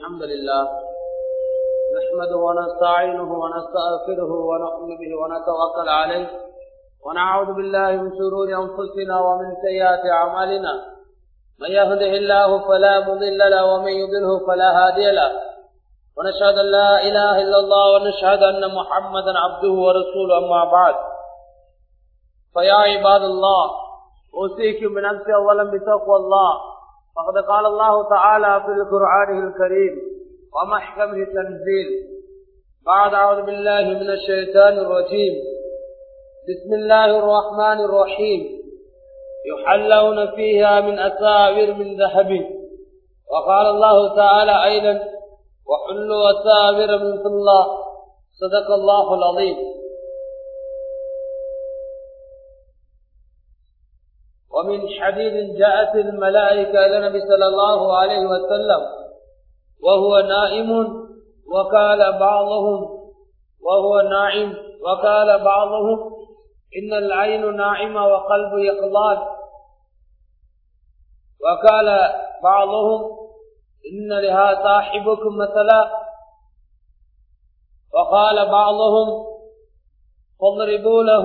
الحمد لله نحمده ونستعينه ونستغفره ونؤمن به ونتوكل عليه ونعوذ بالله من شرور أنفسنا ومن سيئات أعمالنا من يهده الله فلا مضل له ومن يضله فلا هادي له ونشهد أن لا إله إلا الله ونشهد أن محمدا عبده ورسوله أما بعد فيا عباد الله أوصيكم بنفسي أولا بتقوى الله فقد قال الله تعالى في القرآن الكريم ومحكمه تنزيل بعد أعوذ بالله من الشيطان الرجيم بسم الله الرحمن الرحيم يحلون فيها من أساور من ذهب وقال الله تعالى أيضا وحلوا أساور من فضة صدق الله العظيم ومن حديث جاءت الملائكة إلى النبي صلى الله عليه وسلم وهو نائم وقال بعضهم وهو نائم وقال بعضهم إن العين ناعمة وقلب يقظان وقال بعضهم إن لها صاحبكم مثلا وقال بعضهم فاضربوا له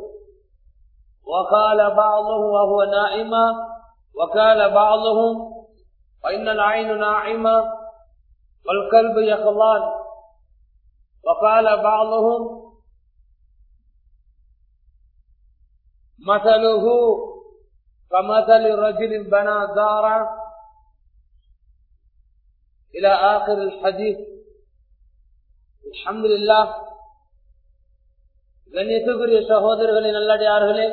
وقال بعضهم وهو نائما وقال بعضهم وإن العين ناعمة والقلب يقظان وقال بعضهم مثله كمثل رجل بنى دارا إلى آخر الحديث الحمد لله கண்ணியத்துக்குரிய சகோதரர்களே நல்லடியார்களே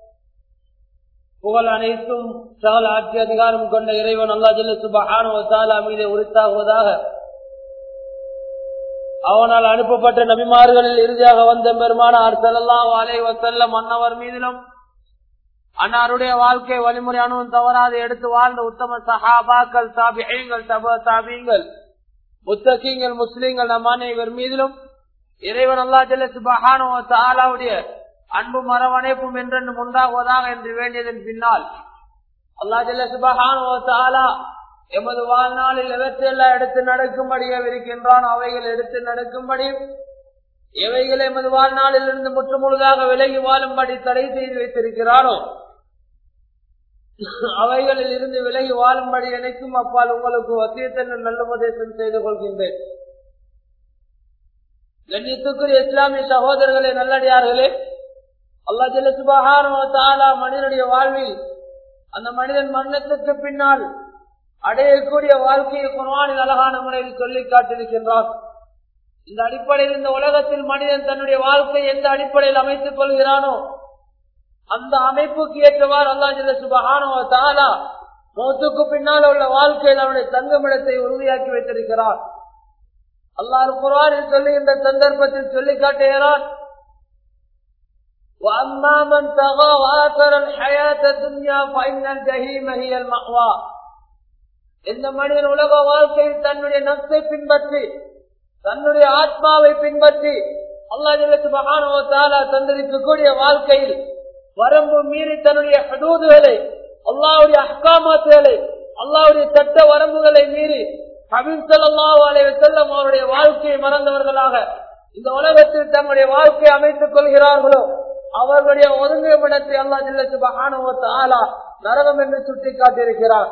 புகழ் அனைத்தும் சகல ஆட்சி அதிகாரம் கொண்ட இறைவன் அல்லா ஜல்ல சுபஹான மீது உரித்தாகுவதாக அவனால் அனுப்பப்பட்ட நபிமார்களில் இறுதியாக வந்த பெருமானார் செல்லலாம் அலை வசல்லம் அன்னவர் மீதிலும் அன்னாருடைய வாழ்க்கை வழிமுறை அணுவும் தவறாது எடுத்து வாழ்ந்த உத்தம சஹாபாக்கள் தாபியங்கள் தப தாபியங்கள் முத்தகீங்கள் முஸ்லீம்கள் நம் அனைவர் மீதிலும் இறைவன் அல்லா ஜல்ல சுபஹானோ தாலாவுடைய அன்பு மரவணைப்பும் என்றென்றும் உண்டாகுவதாக என்று வேண்டியதன் பின்னால் அல்லா ஜல்ல சுபஹானோ தாலா எமது வாழ்நாளில் எவற்றையெல்லாம் எடுத்து நடக்கும்படியே இருக்கின்றான் அவைகள் எடுத்து நடக்கும்படி எவைகள் எமது வாழ்நாளில் இருந்து முற்றுமுழுதாக விலகி வாழும்படி தடை செய்து வைத்திருக்கிறானோ அவைகளில் இருந்து விலகி வாழும்படி எனக்கும் அப்பால் உங்களுக்கு வசியத்தன் நல்ல உபதேசம் செய்து கொள்கின்றேன் கண்ணியத்துக்குரிய இஸ்லாமிய சகோதரர்களே நல்லடியார்களே அல்லா ஜல்ல சுபஹான மனிதனுடைய வாழ்வில் அந்த மனிதன் மரணத்துக்கு பின்னால் அடையக்கூடிய வாழ்க்கையை குர்வானில் அழகான முறையில் சொல்லி காட்டிருக்கின்றான் இந்த அடிப்படையில் இந்த உலகத்தில் மனிதன் தன்னுடைய வாழ்க்கையை எந்த அடிப்படையில் அமைத்துக் கொள்கிறானோ அந்த அமைப்புக்கு ஏற்றவாறு அல்லா ஜல்ல சுபஹானோ தாலா மௌத்துக்கு பின்னால் உள்ள வாழ்க்கையில் அவனுடைய தங்கமிடத்தை உறுதியாக்கி வைத்திருக்கிறார் அல்லாஹ் குரானில் சொல்லுகின்ற சந்தர்ப்பத்தில் சொல்லி காட்டுகிறான் وأما من طغى وآثر الحياة الدنيا فإن الجحيم هي المأوى இந்த மனிதன் உலக வாழ்க்கையில் தன்னுடைய நப்சை பின்பற்றி தன்னுடைய ஆத்மாவை பின்பற்றி அல்லாஹ் மகானுவத்தாலா தந்திருக்கக்கூடிய வாழ்க்கையில் வரம்பு மீறி தன்னுடைய ஹதூதுகளை அல்லாவுடைய அஹ்காமாத்துகளை அல்லாவுடைய சட்ட வரம்புகளை மீறி செல்லம் அவருடைய வாழ்க்கையை மறந்தவர்களாக இந்த உலகத்தில் தங்களுடைய வாழ்க்கையை அமைத்துக் கொள்கிறார்களோ அவர்களுடைய ஒதுங்குமிடத்தை அல்லா ஜில்லத்து மகானுவத்து ஆலா நரகம் என்று சுட்டி காட்டியிருக்கிறார்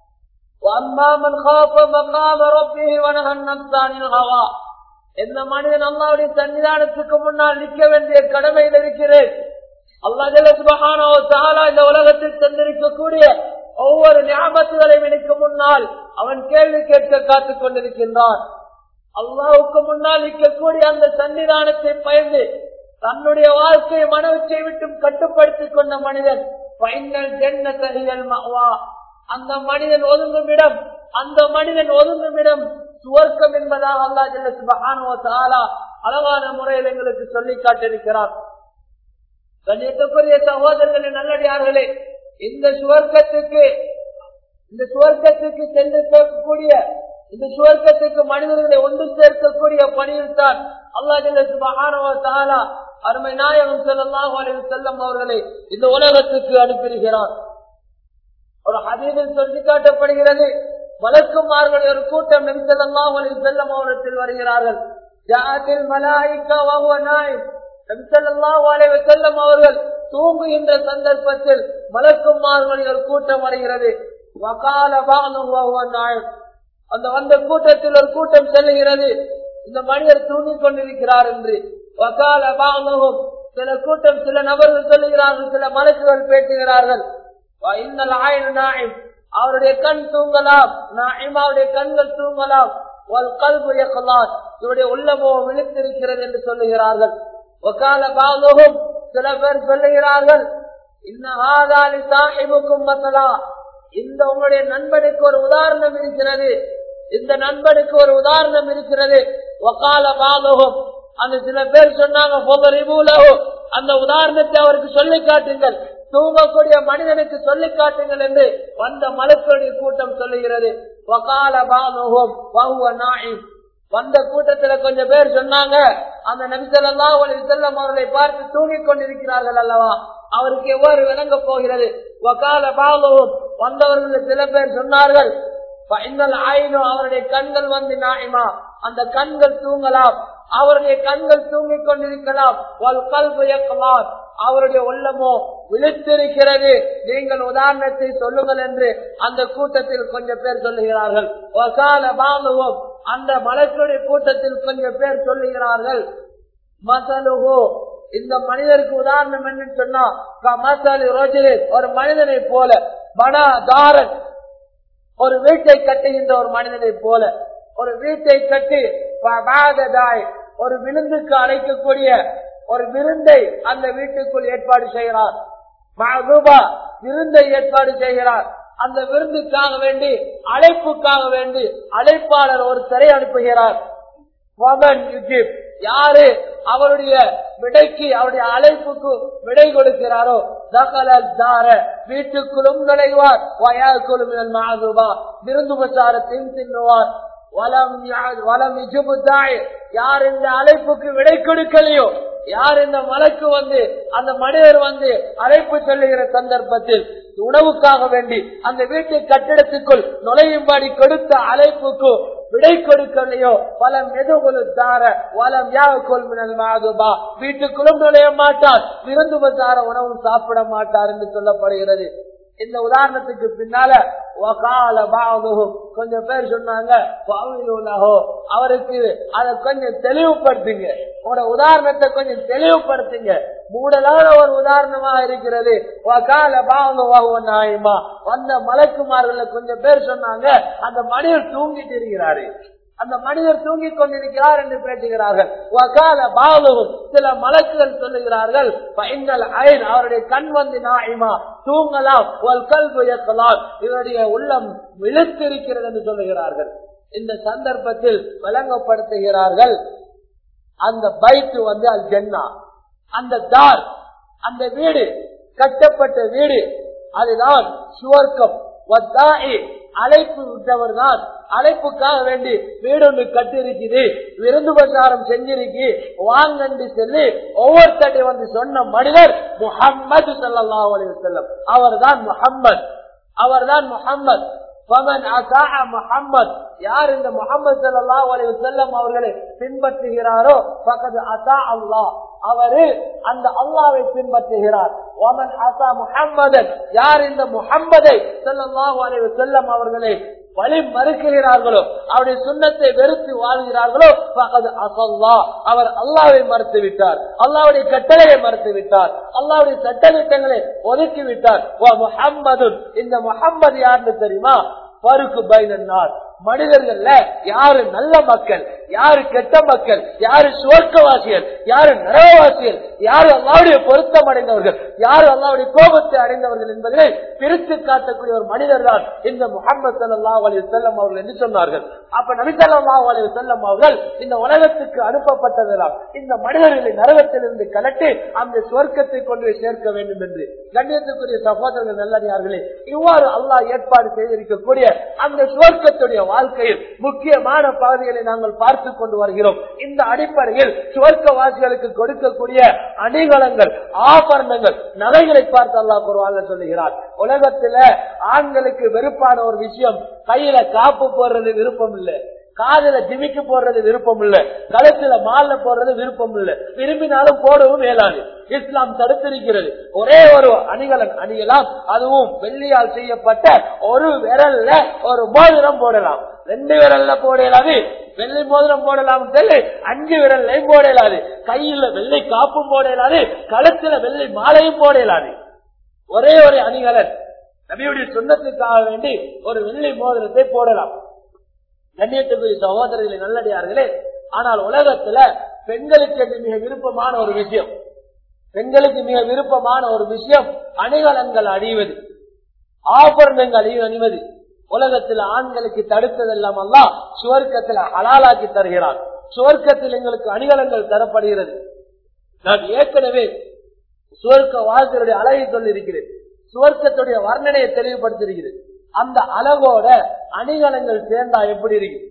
எந்த மனிதன் அல்லாவுடைய சன்னிதானத்துக்கு முன்னால் நிற்க வேண்டிய கடமையில் இருக்கிறேன் அல்லா ஜல்லா இந்த உலகத்தில் தந்திருக்கக்கூடிய ஒவ்வொரு ஞாபகங்களையும் எனக்கு முன்னால் அவன் கேள்வி கேட்க காத்துக் கொண்டிருக்கின்றான் அல்லாவுக்கு முன்னால் நிற்கக்கூடிய அந்த சன்னிதானத்தை பயந்து தன்னுடைய வாழ்க்கையை மனவச்சை விட்டும் கட்டுப்படுத்திக் கொண்ட மனிதன் பைனல் ஜென்ன கரியல் மவா அந்த மனிதன் ஒதுங்கும் இடம் அந்த மனிதன் ஒதுங்கும் இடம் சுவர்க்கம் என்பதாக அல்லா ஜல்ல சுபஹானுவ தாலா அழகான முறையில் எங்களுக்கு சொல்லி காட்டிருக்கிறார் கண்ணியத்துக்குரிய சகோதரர்களின் நல்லடியார்களே இந்த சுவர்க்கத்துக்கு இந்த சுவர்க்கத்துக்கு சென்று சேர்க்கக்கூடிய இந்த சுவர்க்கத்துக்கு மனிதர்களை ஒன்று சேர்க்கக்கூடிய பணியில் தான் அல்லா ஜல்ல சுபஹானுவ தாலா அருமை நாயகம் செல்லல்லாஹு அலைஹி செல்லம் அவர்களை இந்த உலகத்துக்கு அனுப்பியிருக்கிறார் ஒரு ஹதீதில் சொல்லி காட்டப்படுகிறது மலக்குமார்கள் ஒரு கூட்டம் நபிசல்லாஹ் அலி செல்லம் அவரத்தில் வருகிறார்கள் ஜாத்தில் மலாய்க்கா வஹுவ நாயிம் நபிசல்லாஹ் அலைஹி வஸல்லம் அவர்கள் தூங்குகின்ற சந்தர்ப்பத்தில் மலக்குமார்கள் ஒரு கூட்டம் வருகிறது வகால பானு வஹுவ நாயிம் அந்த வந்த கூட்டத்தில் ஒரு கூட்டம் செல்லுகிறது இந்த மனிதர் தூங்கிக் கொண்டிருக்கிறார் என்று வகால பானுகும் சில கூட்டம் சில நபர்கள் சொல்லுகிறார்கள் சில மலக்குகள் பேசுகிறார்கள் இன்னல் ஆயின் நாயிம் அவருடைய கண் தூங்கலாம் நாயிமாவுடைய கண்கள் தூங்கலாம் கல்பு இயக்கலாம் இவருடைய உள்ளமோ விழித்திருக்கிறது என்று சொல்லுகிறார்கள் ஒக்கால பாலோகம் சில பேர் சொல்லுகிறார்கள் இன்னஹாதாலி சாஹிபுக்கும் மசலா இந்த உங்களுடைய நண்பனுக்கு ஒரு உதாரணம் இருக்கிறது இந்த நண்பனுக்கு ஒரு உதாரணம் இருக்கிறது ஒக்கால பாலோகம் அந்த சில பேர் சொன்னாங்க அந்த உதாரணத்தை அவருக்கு சொல்லி காட்டுங்கள் தூங்கக்கூடிய மனிதனுக்கு சொல்லி காட்டுங்கள் என்று வந்த மலக்களுடைய கூட்டம் சொல்லுகிறது வகால பானுகம் வகுவ நாயும் வந்த கூட்டத்துல கொஞ்சம் பேர் சொன்னாங்க அந்த நபிசல்லா செல்லம் அவர்களை பார்த்து தூங்கிக் கொண்டிருக்கிறார்கள் அல்லவா அவருக்கு எவ்வாறு விளங்க போகிறது வகால பானுகம் வந்தவர்கள் சில பேர் சொன்னார்கள் ஆயினும் அவருடைய கண்கள் வந்து நாயமா அந்த கண்கள் தூங்கலாம் அவருடைய கண்கள் தூங்கிக் கொண்டிருக்கலாம் அவருடைய உள்ளமோ விழித்திருக்கிறது நீங்கள் உதாரணத்தை சொல்லுங்கள் என்று அந்த கூட்டத்தில் கொஞ்சம் பேர் சொல்லுகிறார்கள் பானுவோம் அந்த மலக்குடைய கூட்டத்தில் கொஞ்சம் பேர் சொல்லுகிறார்கள் மசலுகோ இந்த மனிதருக்கு உதாரணம் என்று சொன்னா மசாலி ரோஜிலே ஒரு மனிதனை போல பனா தாரன் ஒரு வீட்டை கட்டுகின்ற ஒரு மனிதனை போல ஒரு வீட்டை கட்டி ஒரு விருந்துக்கு அழைக்கக்கூடிய ஒரு விருந்தை அந்த வீட்டுக்குள் ஏற்பாடு செய்கிறார் விருந்தை ஏற்பாடு செய்கிறார் அந்த விருந்துக்காக வேண்டி அழைப்புக்காக வேண்டி அழைப்பாளர் ஒரு சிறை அனுப்புகிறார் யாரு அவருடைய விடைக்கு அவருடைய அழைப்புக்கு விடை கொடுக்கிறாரோ தகலல் தார வீட்டுக்குள்ளும் நுழைவார் வயாக்குள்ளும் மாதுபா விருந்து பிரச்சாரத்தையும் தின்னுவார் வலம் வலம் இஜுபுத்தாய் யார் இந்த அழைப்புக்கு விடை கொடுக்கலையோ யார் இந்த மலைக்கு வந்து அந்த மனிதர் வந்து அழைப்பு சொல்லுகிற சந்தர்ப்பத்தில் உணவுக்காக வேண்டி அந்த வீட்டு கட்டிடத்துக்குள் நுழையும்படி கொடுத்த அழைப்புக்கு விடை கொடுக்கலையோ வலம் எதுகுழு தார வலம் யாவுக்குள் மினல் மாதுபா வீட்டுக்குள்ளும் நுழைய மாட்டார் விருந்து பசார உணவும் சாப்பிட மாட்டார் என்று சொல்லப்படுகிறது இந்த உதாரணத்துக்கு பின்னால கொஞ்சம் பேர் சொன்னாங்க அவருக்கு அதை கொஞ்சம் தெளிவுபடுத்துங்க உங்களோட உதாரணத்தை கொஞ்சம் தெளிவுபடுத்துங்க மூடலான ஒரு உதாரணமா இருக்கிறது நாயமா வந்த மலக்குமார்கள் கொஞ்சம் பேர் சொன்னாங்க அந்த மனிதர் தூங்கிட்டு இருக்கிறாரு அந்த மனிதர் தூங்கிக் கொண்டிருக்கிறார் என்று பேசுகிறார்கள் சில மலக்குகள் சொல்லுகிறார்கள் அவருடைய கண் வந்து நாயிமா தூங்கலாம் இவருடைய உள்ளம் விழுத்திருக்கிறது என்று சொல்லுகிறார்கள் இந்த சந்தர்ப்பத்தில் விளங்கப்படுத்துகிறார்கள் அந்த பைக்கு வந்து அல் ஜென்னா அந்த தார் அந்த வீடு கட்டப்பட்ட வீடு அதுதான் சுவர்க்கம் அழைப்பு விட்டவர் தான் அழைப்புக்காக வேண்டி வீடு ஒன்று கட்டிருக்குது விருந்து பிரச்சாரம் செஞ்சிருக்கு வாங்கன்னு சொல்லி ஒவ்வொருத்தட்டை வந்து சொன்ன மனிதர் முகம்மது சல்லா செல்லம் அவர் தான் முகம்மது அவர் தான் முகம்மது முகம்மது யார் இந்த முகமது சல்லா செல்லம் அவர்களை பின்பற்றுகிறாரோ பக்கத்து அசா அல்லா அவரு அந்த அல்லாவை பின்பற்றுகிறார் ஒமன் அசா முகம்மதன் யார் இந்த முகம்மதை செல்லல்லாஹு செல்லம் அவர்களை வழி மறுக்கிறார்களோ அவருடைய சுண்ணத்தை வெறுத்து வாழ்கிறார்களோ பகது அசல்லா அவர் அல்லாவை மறுத்து விட்டார் அல்லாவுடைய கட்டளையை மறுத்து விட்டார் அல்லாவுடைய சட்டத்திட்டங்களை ஒதுக்கி விட்டார் ஓ முகம்மது இந்த முகம்மது யாருன்னு தெரியுமா பருக்கு பைனன்னார் மனிதர்கள்ல யாரு நல்ல மக்கள் யாரு கெட்ட மக்கள் யாரு சுவர்க்கவாசிகள் யாரு நரவாசிகள் யாரு அல்லாவுடைய பொருத்தம் அடைந்தவர்கள் யாரு அல்லாவுடைய கோபத்தை அடைந்தவர்கள் என்பதை பிரித்து காட்டக்கூடிய ஒரு மனிதர் தான் இந்த முகமது சல்லா அலி செல்லம் அவர்கள் என்று சொன்னார்கள் அப்ப நபிசல்லா அலி செல்லம் அவர்கள் இந்த உலகத்துக்கு அனுப்பப்பட்டதெல்லாம் இந்த மனிதர்களை நரகத்திலிருந்து கலட்டி அந்த சுவர்க்கத்தை கொண்டு போய் சேர்க்க வேண்டும் என்று கண்ணியத்துக்குரிய சகோதரர்கள் நல்லடியார்களே இவ்வாறு அல்லாஹ் ஏற்பாடு செய்திருக்கக்கூடிய அந்த சுவர்க்கத்துடைய வாழ்க்கையில் முக்கியமான பகுதிகளை நாங்கள் பார்த்து கொண்டு வருகிறோம் இந்த அடிப்படையில் சுவர்க்கவாசி சுவர்க்கவாசிகளுக்கு கொடுக்கக்கூடிய அணிகலங்கள் ஆபரணங்கள் நகைகளை பார்த்து அல்லாஹ் குர்ஆன்ல சொல்லுகிறார் உலகத்துல ஆண்களுக்கு வெறுப்பான ஒரு விஷயம் கையில காப்பு போடுறது விருப்பம் இல்லை காதுல ஜிமிக்கு போடுறது விருப்பம் இல்ல கழுத்துல மாலை போடுறது விருப்பம் இல்ல விரும்பினாலும் போடவும் மேலாது இஸ்லாம் தடுத்திருக்கிறது ஒரே ஒரு அணிகலன் அணியலாம் அதுவும் வெள்ளியால் செய்யப்பட்ட ஒரு விரல்ல ஒரு மோதிரம் போடலாம் ரெண்டு விரல்ல போடலாது வெள்ளை மோதிரம் போடலாம் சொல்லி அஞ்சு விரல்லையும் போடலாது கையில வெள்ளை காப்பும் போடலாது கழுத்துல வெள்ளை மாலையும் போடலாது ஒரே ஒரு அணிகலன் நபியுடைய சொந்தத்துக்காக வேண்டி ஒரு வெள்ளை மோதிரத்தை போடலாம் கண்ணியத்துக்குரிய சகோதரர்களை நல்லடியார்களே ஆனால் உலகத்துல பெண்களுக்கு என்று மிக விருப்பமான ஒரு விஷயம் பெண்களுக்கு மிக விருப்பமான ஒரு விஷயம் அணிகலன்கள் அணிவது ஆபரணங்கள் அணி அணிவது உலகத்தில் ஆண்களுக்கு தடுத்ததெல்லாம் அல்ல சுவர்க்கத்தில் ஹலாலாக்கி தருகிறார் சுவர்க்கத்தில் எங்களுக்கு அணிகலன்கள் தரப்படுகிறது நான் ஏற்கனவே சுவர்க்க வாழ்க்கையுடைய அழகை சொல்லியிருக்கிறேன் சுவர்க்கத்துடைய வர்ணனையை தெளிவுபடுத்தியிருக்கிறது அந்த அழகோட அணிகலன்கள் சேர்ந்தா எப்படி இருக்கும்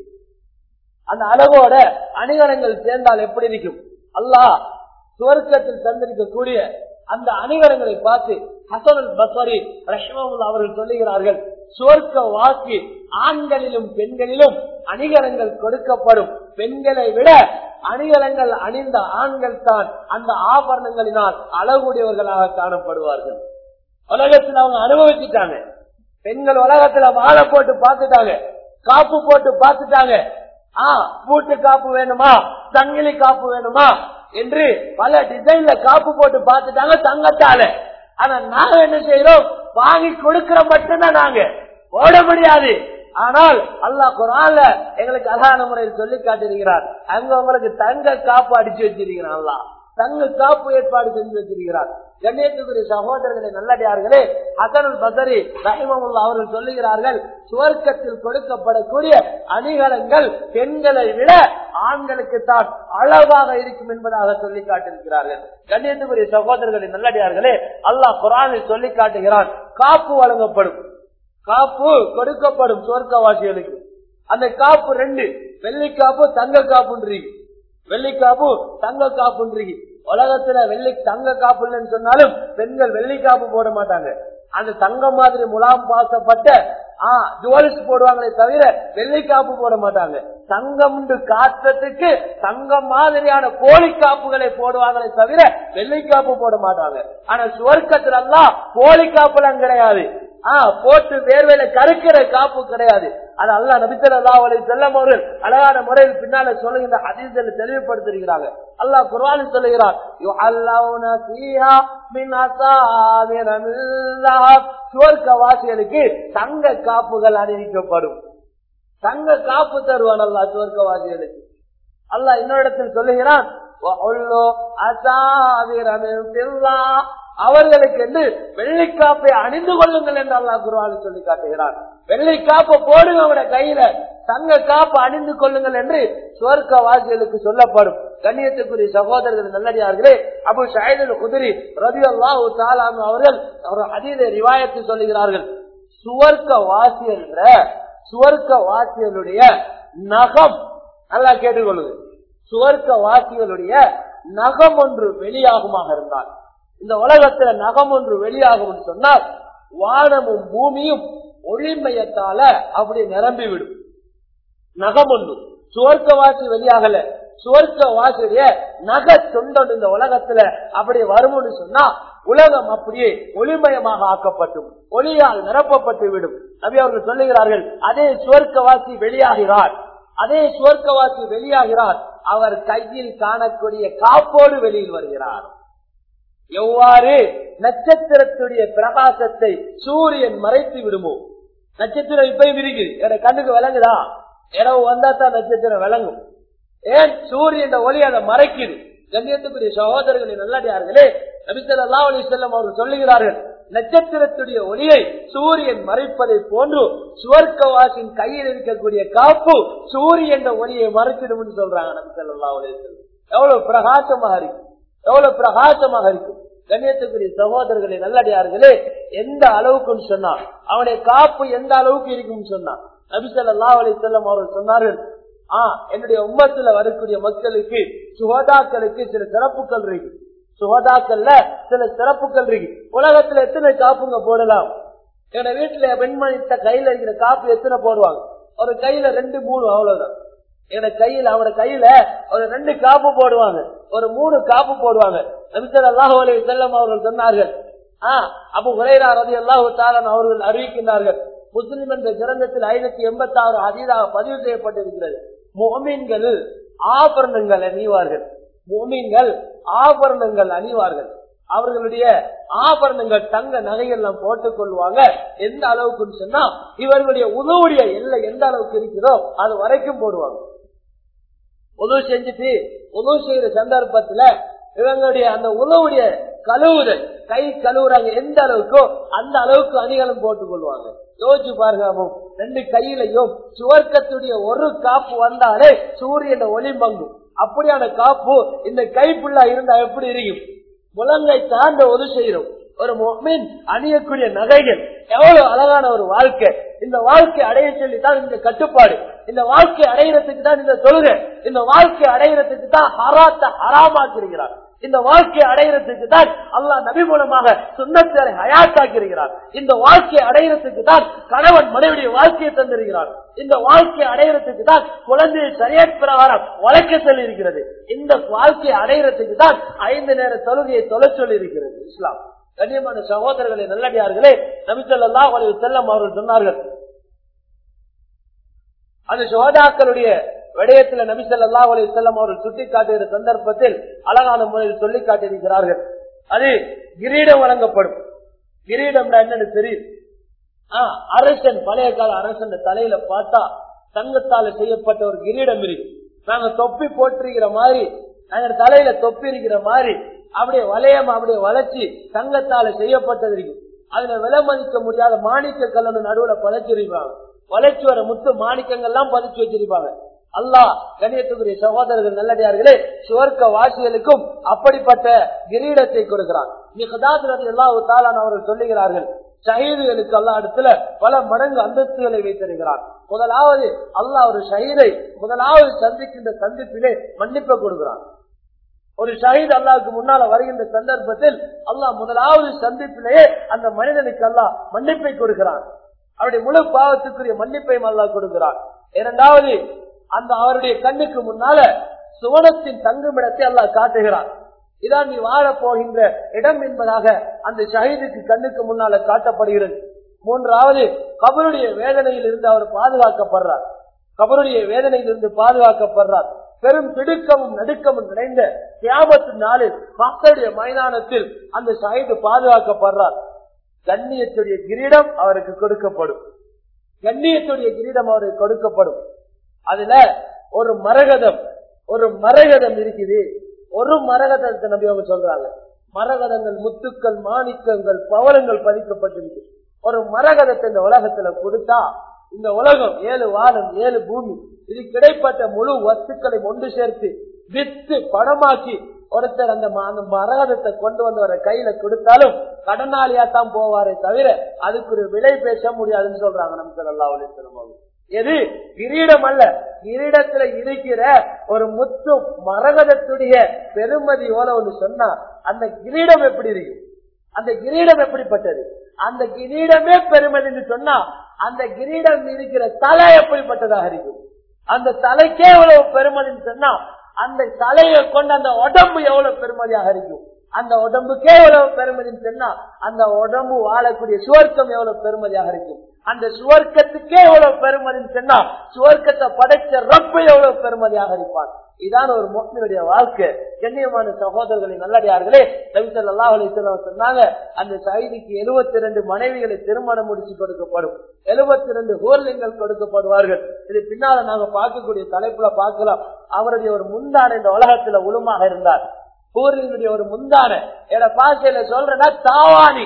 அந்த அழகோட அணிகலன்கள் சேர்ந்தால் எப்படி இருக்கும் அல்லாஹ் சுவர்க்கத்தில் தந்திருக்கக்கூடிய அந்த அணிகலன்களை பார்த்து ஹசனுல் பஸ்வரி ரஷ்மமுல் அவர்கள் சொல்லுகிறார்கள் சுவர்க்க வாக்கு ஆண்களிலும் பெண்களிலும் அணிகலன்கள் கொடுக்கப்படும் பெண்களை விட அணிகலன்கள் அணிந்த ஆண்கள் தான் அந்த ஆபரணங்களினால் அழகுடையவர்களாக காணப்படுவார்கள் உலகத்தில் அவங்க அனுபவிச்சுட்டாங்க பெண்கள் உலகத்துல மாலை போட்டு பார்த்துட்டாங்க காப்பு போட்டு பார்த்துட்டாங்க ஆ பூட்டு காப்பு வேணுமா சங்கிலி காப்பு வேணுமா என்று பல டிசைன்ல காப்பு போட்டு பார்த்துட்டாங்க தங்கத்தால ஆனா நாங்க என்ன செய்யறோம் வாங்கி கொடுக்கிற மட்டும்தான் நாங்க ஓட முடியாது ஆனால் அல்லாஹ் குரான்ல எங்களுக்கு அழகான முறையில் சொல்லி காட்டிருக்கிறார் அங்க உங்களுக்கு தங்க காப்பு அடிச்சு வச்சிருக்கிறான் அல்லாஹ் தங்க காப்பு ஏற்பாடு செஞ்சு வச்சிருக்கிறார் கண்ணியத்துக்குரிய சகோதரர்களை நல்லடியார்களே ஹசனுல் பசரி ரஹிமமுல்லா அவர்கள் சொல்லுகிறார்கள் சுவர்க்கத்தில் கொடுக்கப்படக்கூடிய அணிகலன்கள் பெண்களை விட ஆண்களுக்கு தான் அளவாக இருக்கும் என்பதாக சொல்லி காட்டிருக்கிறார்கள் கண்ணியத்துக்குரிய சகோதரர்களை நல்லடியார்களே அல்லாஹ் குரானில் சொல்லி காட்டுகிறான் காப்பு வழங்கப்படும் காப்பு கொடுக்கப்படும் சுவர்க்கவாசிகளுக்கு அந்த காப்பு ரெண்டு வெள்ளி காப்பு தங்க காப்புன்றீங்க வெள்ளி காப்பு தங்க காப்புன்றீங்க உலகத்துல வெள்ளி தங்க காப்பு இல்லைன்னு சொன்னாலும் பெண்கள் வெள்ளி காப்பு போட மாட்டாங்க அந்த தங்கம் மாதிரி முலாம் பாசப்பட்ட ஆஹ் ஜுவல்ஸ் போடுவாங்களே தவிர வெள்ளி காப்பு போட மாட்டாங்க தங்கம் காற்றத்துக்கு தங்கம் மாதிரியான போலி காப்புகளை போடுவாங்களே தவிர வெள்ளி காப்பு போட மாட்டாங்க ஆனா சுவர்க்கத்துல எல்லாம் போலி காப்புலாம் கிடையாது ஆஹ் போட்டு வேர்வையில கருக்கிற காப்பு கிடையாது அது அல்லா நபித்தல்லா அவளை செல்லம் அவர்கள் அழகான முறையில் பின்னால சொல்லுகின்ற அதிசல தெளிவுபடுத்திருக்கிறாங்க அல்லாஹ் குர்வானி சொல்லுகிறார் சுவர்க்க வாசிகளுக்கு தங்க காப்புகள் அணிவிக்கப்படும் தங்க காப்பு தருவான் அல்லா சுவர்க்க வாசிகளுக்கு அல்லாஹ் இன்னொரு சொல்லுகிறான் அவர்களுக்கு என்று வெள்ளிக்காப்பை அணிந்து கொள்ளுங்கள் என்று அல்லா குருவானு சொல்லி காட்டுகிறார் வெள்ளிக்காப்பை போடுங்க அவட கையில தங்க காப்பு அணிந்து கொள்ளுங்கள் என்று சுவர்க்க வாசிகளுக்கு சொல்லப்படும் கண்ணியத்துக்குரிய சகோதரர்கள் நல்லடியார்களே அபு ஷாயிதல் குதிரி ரவி அல்லாஹு தாலாம் அவர்கள் அவர் அதீத ரிவாயத்தை சொல்லுகிறார்கள் சுவர்க்க வாசி என்ற சுவர்க்க வாசிகளுடைய நகம் நல்லா கேட்டுக்கொள்ளுங்க சுவர்க்க வாசிகளுடைய நகம் ஒன்று வெளியாகுமாக இருந்தால் இந்த உலகத்துல நகம் ஒன்று வெளியாகும் சொன்னால் வானமும் பூமியும் ஒளிமயத்தால அப்படி நிரம்பி விடும் நகம் ஒன்று சுவர்க்க வாசி வெளியாகல சுவர்க்க வாசியுடைய நக சொந்தம் இந்த உலகத்துல அப்படி வரும்னு சொன்னா உலகம் அப்படியே ஒளிமயமாக ஆக்கப்பட்டும் ஒளியால் நிரப்பப்பட்டு விடும் நபி அவர்கள் சொல்லுகிறார்கள் அதே சுவர்க்கவாசி வெளியாகிறார் அதே சுவர்க்கவாசி வெளியாகிறார் அவர் கையில் காணக்கூடிய காப்போடு வெளியில் வருகிறார் எவ்வாறு நட்சத்திரத்துடைய பிரகாசத்தை சூரியன் மறைத்து விடுமோ நட்சத்திரம் இப்பயும் இருக்குது என கண்ணுக்கு விளங்குதா இரவு வந்தா தான் நட்சத்திரம் விளங்கும் ஏன் சூரியன் ஒளி அதை மறைக்குது கண்ணியத்துக்குரிய சகோதரர்களின் நல்லடியார்களே நபிசல்லா அலி செல்லம் அவர்கள் சொல்லுகிறார்கள் நட்சத்திரத்துடைய ஒளியை சூரியன் மறைப்பதை போன்று சுவர்க்கவாசின் கையில் இருக்கக்கூடிய காப்பு சூரியன் ஒளியை மறைச்சிடும் சொல்றாங்க நபிசல்லா அலி செல்லம் எவ்வளவு பிரகாசமாக இருக்கு எவ்வளவு பிரகாசமாக இருக்கும் கண்ணியத்துக்குரிய சகோதரர்களை நல்லடியார்களே எந்த அளவுக்குன்னு சொன்னா அவனுடைய காப்பு எந்த அளவுக்கு இருக்கும்னு சொன்னான் நபிசல்லா அலி செல்லம் அவர்கள் சொன்னார்கள் ஆஹ் என்னுடைய உம்மத்துல வரக்கூடிய மக்களுக்கு சுகதாக்களுக்கு சில சிறப்புகள் இருக்கு சுகதாக்கள்ல சில சிறப்புகள் இருக்கு உலகத்துல எத்தனை காப்புங்க போடலாம் என்னோட வீட்டுல பெண்மணி கையில இருக்கிற காப்பு எத்தனை போடுவாங்க ஒரு கையில ரெண்டு மூணு அவ்வளவுதான் என்னோட கையில அவரோட கையில ஒரு ரெண்டு காப்பு போடுவாங்க ஒரு மூணு காப்பு போடுவாங்க நபிசர் அல்லாஹ் செல்லம் அவர்கள் சொன்னார்கள் ஆஹ் அப்ப உரைரா ரதி அல்லாஹு தாலன் அவர்கள் அறிவிக்கின்றார்கள் முஸ்லிம் என்ற கிரந்தத்தில் ஐநூத்தி எண்பத்தி ஆறு அதிதாக பதிவு செய்யப்பட்டிருக்கிறது மோமீன்கள் ஆபரணங்கள் அணிவார்கள் மோமீன்கள் ஆபரணங்கள் அணிவார்கள் அவர்களுடைய ஆபரணங்கள் தங்க நகையெல்லாம் போட்டுக் கொள்வாங்க எந்த அளவுக்குன்னு சொன்னா இவர்களுடைய உதவுடைய எல்லை எந்த அளவுக்கு இருக்கிறதோ அது வரைக்கும் போடுவாங்க உதவு செஞ்சுட்டு உதவு செய்யற சந்தர்ப்பத்துல இவங்களுடைய அந்த உதவுடைய கழுவுதல் கை கழுவுறாங்க எந்த அளவுக்கோ அந்த அளவுக்கு அணிகளும் போட்டுக் கொள்வாங்க யோசிச்சு பாருங்க ரெண்டு கையிலையும் சுவர்க்கத்துடைய ஒரு காப்பு வந்தாலே சூரியன் ஒளி மங்கும் அப்படியான காப்பு இந்த கைப்புள்ளா இருந்தா எப்படி இருக்கும் முழங்கை தாண்ட ஒரு செய்யறோம் ஒரு மொமின் அணியக்கூடிய நகைகள் எவ்வளவு அழகான ஒரு வாழ்க்கை இந்த வாழ்க்கை அடைய சொல்லி தான் இந்த கட்டுப்பாடு இந்த வாழ்க்கை அடையிறதுக்கு தான் இந்த தொழுகை இந்த வாழ்க்கை அடையிறதுக்கு தான் ஹராத்த ஹராமாக்கிருக்கிறார் இந்த வாழ்க்கை அடையிறதுக்கு தான் அல்லா நபி மூலமாக சுண்ணத்தை ஹயாத்தாக்கி இருக்கிறார் இந்த வாழ்க்கை அடையிறதுக்கு தான் கணவன் மனைவிடைய வாழ்க்கையை தந்திருக்கிறார் இந்த வாழ்க்கை அடையிறதுக்கு தான் குழந்தையை சரியா பிரகாரம் வளர்க்க சொல்லி இருக்கிறது இந்த வாழ்க்கை அடையிறதுக்கு தான் ஐந்து நேர தொழுகையை தொலை சொல்லி இருக்கிறது இஸ்லாம் கண்ணியமான சகோதரர்களே நல்லடியார்களே நபிசல்லா செல்லம் அவர்கள் சொன்னார்கள் அந்த சோதாக்களுடைய விடயத்துல நபி சொல்லா அலி செல்லம் அவர்கள் சுட்டி காட்டுகிற சந்தர்ப்பத்தில் அழகான முறையில் சொல்லி காட்டியிருக்கிறார்கள் அது கிரீடம் வழங்கப்படும் கிரீடம் என்னன்னு தெரியும் ஆஹ் அரசன் பழைய கால அரசன் தலையில பார்த்தா தங்கத்தால செய்யப்பட்ட ஒரு கிரீடம் இருக்கு நாங்க தொப்பி போட்டிருக்கிற மாதிரி நாங்க தலையில தொப்பி இருக்கிற மாதிரி அப்படியே வளையம் அப்படியே வளைச்சி தங்கத்தால செய்யப்பட்டது இருக்கு அதுல விலை மதிக்க முடியாத மாணிக்க கல்லணு நடுவுல பதிச்சிருப்பாங்க வளைச்சு வர முத்து மாணிக்கங்கள்லாம் பதிச்சு வச்சிருப்பாங்க அல்லாஹ் கணியத்துக்குரிய சகோதரர்கள் நல்லடியார்களே சுவர்க்க வாசிகளுக்கும் அப்படிப்பட்ட கிரீடத்தை கொடுக்கிறான் எல்லா தாளான் அவர்கள் சொல்லுகிறார்கள் ஷஹீதுகளுக்கு அல்லா இடத்துல பல மடங்கு அந்தஸ்துகளை வைத்திருக்கிறார் முதலாவது அல்லாஹ் ஒரு ஷஹீதை முதலாவது சந்திக்கின்ற சந்திப்பிலே மன்னிப்பை கொடுக்கிறான் ஒரு ஷஹீத் அல்லாவுக்கு முன்னால வருகின்ற சந்தர்ப்பத்தில் அல்லாஹ் முதலாவது சந்திப்பிலேயே அந்த மனிதனுக்கு அல்லாஹ் மன்னிப்பை கொடுக்கிறான் அவருடைய முழு பாவத்துக்குரிய மன்னிப்பையும் அல்லாஹ் கொடுக்கிறான் இரண்டாவது அந்த அவருடைய கண்ணுக்கு முன்னால சுவனத்தின் தங்குமிடத்தை அல்லாஹ் காட்டுகிறான் இதான் நீ வாழ போகின்ற இடம் என்பதாக அந்த ஷஹீதுக்கு கண்ணுக்கு முன்னால காட்டப்படுகிறது மூன்றாவது கபருடைய வேதனையில் இருந்து அவர் பாதுகாக்கப்படுறார் கபருடைய வேதனையில் இருந்து பாதுகாக்கப்படுறார் பெரும் திடுக்கமும் நடுக்கமும் நிறைந்த தியாபத்து நாளில் மக்களுடைய மைதானத்தில் அந்த ஷஹீது பாதுகாக்கப்படுறார் கண்ணியத்துடைய கிரீடம் அவருக்கு கொடுக்கப்படும் கண்ணியத்துடைய கிரீடம் அவருக்கு கொடுக்கப்படும் அதுல ஒரு மரகதம் ஒரு மரகதம் இருக்குது ஒரு மரகதத்தை நம்பி அவங்க சொல்றாங்க மரகதங்கள் முத்துக்கள் மாணிக்கங்கள் பவளங்கள் பதிக்கப்பட்டிருக்கு ஒரு மரகதத்தை இந்த உலகத்துல கொடுத்தா இந்த உலகம் ஏழு வானம் ஏழு பூமி இது கிடைப்பட்ட முழு வத்துக்களை ஒன்று சேர்த்து வித்து படமாக்கி ஒருத்தர் அந்த அந்த மரகதத்தை கொண்டு வந்தவரை கையில கொடுத்தாலும் கடனாளியா தான் போவாரே தவிர அதுக்கு ஒரு விலை பேச முடியாதுன்னு சொல்றாங்க நம்ம நல்லா சொல்லுவாங்க எது கிரீடம் அல்ல கிரீடத்துல இருக்கிற ஒரு முத்து மரகதத்துடைய பெருமதி எவ்வளவு சொன்னா அந்த கிரீடம் எப்படி இருக்கு அந்த கிரீடம் எப்படிப்பட்டது அந்த கிரீடமே பெருமதின்னு சொன்னா அந்த கிரீடம் இருக்கிற தலை எப்படிப்பட்டதாக இருக்கும் அந்த தலைக்கே எவ்வளவு பெருமதின்னு சொன்னா அந்த தலையை கொண்டு அந்த உடம்பு எவ்வளவு பெருமதியாக இருக்கும் அந்த உடம்புக்கே எவ்வளவு பெருமதின்னு சொன்னா அந்த உடம்பு வாழக்கூடிய சுவர்க்கம் எவ்வளவு பெருமதியாக இருக்கும் அந்த சுவர்க்கத்துக்கே எவ்வளவு பெருமதின்னு சொன்னா சுவர்க்கத்தை படைச்ச ரப்ப எவ்வளவு பெருமதியாக இருப்பான் இதான் ஒரு மோசனுடைய வாழ்க்கை கண்ணியமான சகோதரர்களை நல்லடியார்களே ரவிசல் அல்லாஹ் சொன்னாங்க அந்த சைதிக்கு எழுபத்தி ரெண்டு மனைவிகளை திருமணம் முடிச்சு கொடுக்கப்படும் எழுபத்தி ரெண்டு ஹோர்லிங்கள் கொடுக்கப்படுவார்கள் இது பின்னால நாங்க பார்க்கக்கூடிய தலைப்புல பார்க்கலாம் அவருடைய ஒரு முந்தான இந்த உலகத்துல உளுமாக இருந்தார் ஹூர்லிங்களுடைய ஒரு முந்தான என பாசையில சொல்றேன்னா தாவானி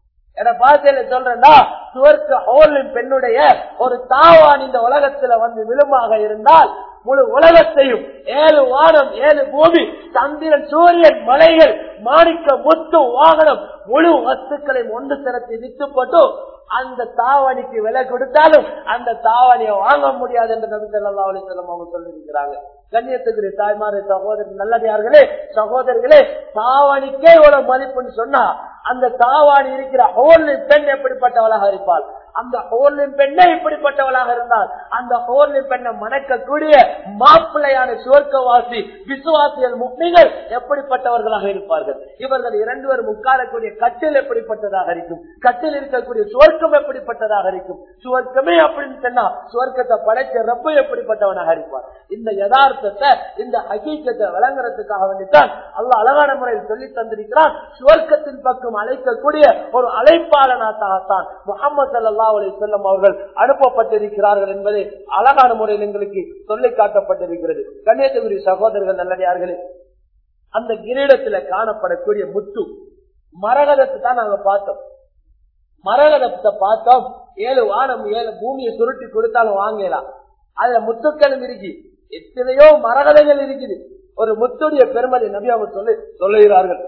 என பாசையில சொல்றேன்னா சுவர்க்க ஹோலின் பெண்ணுடைய ஒரு தாவான் இந்த உலகத்துல வந்து விழுமாக இருந்தால் முழு உலகத்தையும் ஏழு வானம் ஏழு பூமி சந்திரன் சூரியன் மலைகள் மாணிக்க முத்து வாகனம் முழு வஸ்துக்களை ஒன்று திரட்டி வித்துப்பட்டு அந்த தாவணிக்கு விலை கொடுத்தாலும் அந்த தாவணியை வாங்க முடியாது என்று நபி ஸல்லல்லாஹு அலைஹி வஸல்லம் அவங்க சொல்லியிருக்கிறாங்க கண்ணியத்துக்குரிய தாய்மாரே சகோதரர் நல்லதார்களே சகோதரர்களே தாவணிக்கே இவ்வளவு மதிப்புன்னு சொன்னா அந்த தாவாணி இருக்கிற ஹோர்லின் பெண் எப்படிப்பட்டவளாக இருப்பாள் அந்த ஹோர்லின் பெண்ணே இப்படிப்பட்டவளாக இருந்தால் அந்த ஹோர்லின் பெண்ணை மணக்கக்கூடிய மாப்பிள்ளையான சுவர்க்கவாசி விசுவாசிகள் முக்மிகள் எப்படிப்பட்டவர்களாக இருப்பார்கள் இவர்கள் இரண்டு பேரும் உட்காரக்கூடிய கட்டில் எப்படிப்பட்டதாக இருக்கும் கட்டில் இருக்கக்கூடிய சுவர்க்கம் எப்படிப்பட்டதாக இருக்கும் சுவர்க்கமே அப்படின்னு சொன்னா சுவர்க்கத்தை படைச்ச ரப்ப எப்படிப்பட்டவனாக இருப்பார் இந்த யதார்த்தத்தை இந்த ஹகீக்கத்தை விளங்குறதுக்காக வேண்டித்தான் அல்லாஹ் அழகான முறையில் சொல்லி தந்திருக்கிறான் சுவர்க்கத்தின் பக்கம் அழைக்கக்கூடிய ஒரு அழைப்பாளனாகத்தான் முகமது சல்லா அலி செல்லம் அவர்கள் அனுப்பப்பட்டிருக்கிறார்கள் என்பதை அழகான முறையில் எங்களுக்கு சொல்லி காட்டப்பட்டிருக்கிறது கன்னியாகுமரி சகோதரர்கள் நல்லடியார்களே அந்த கிரீடத்துல காணப்படக்கூடிய முத்து மரகதத்தை தான் நாங்க பார்த்தோம் மரகதத்தை பார்த்தோம் ஏழு வானம் ஏழு பூமியை சுருட்டி கொடுத்தாலும் வாங்கலாம் அதுல முத்துக்களும் இருக்கு எத்தனையோ மரகதங்கள் இருக்குது ஒரு முத்துடைய பெருமதி நபி அவங்க சொல்லி சொல்லுகிறார்கள்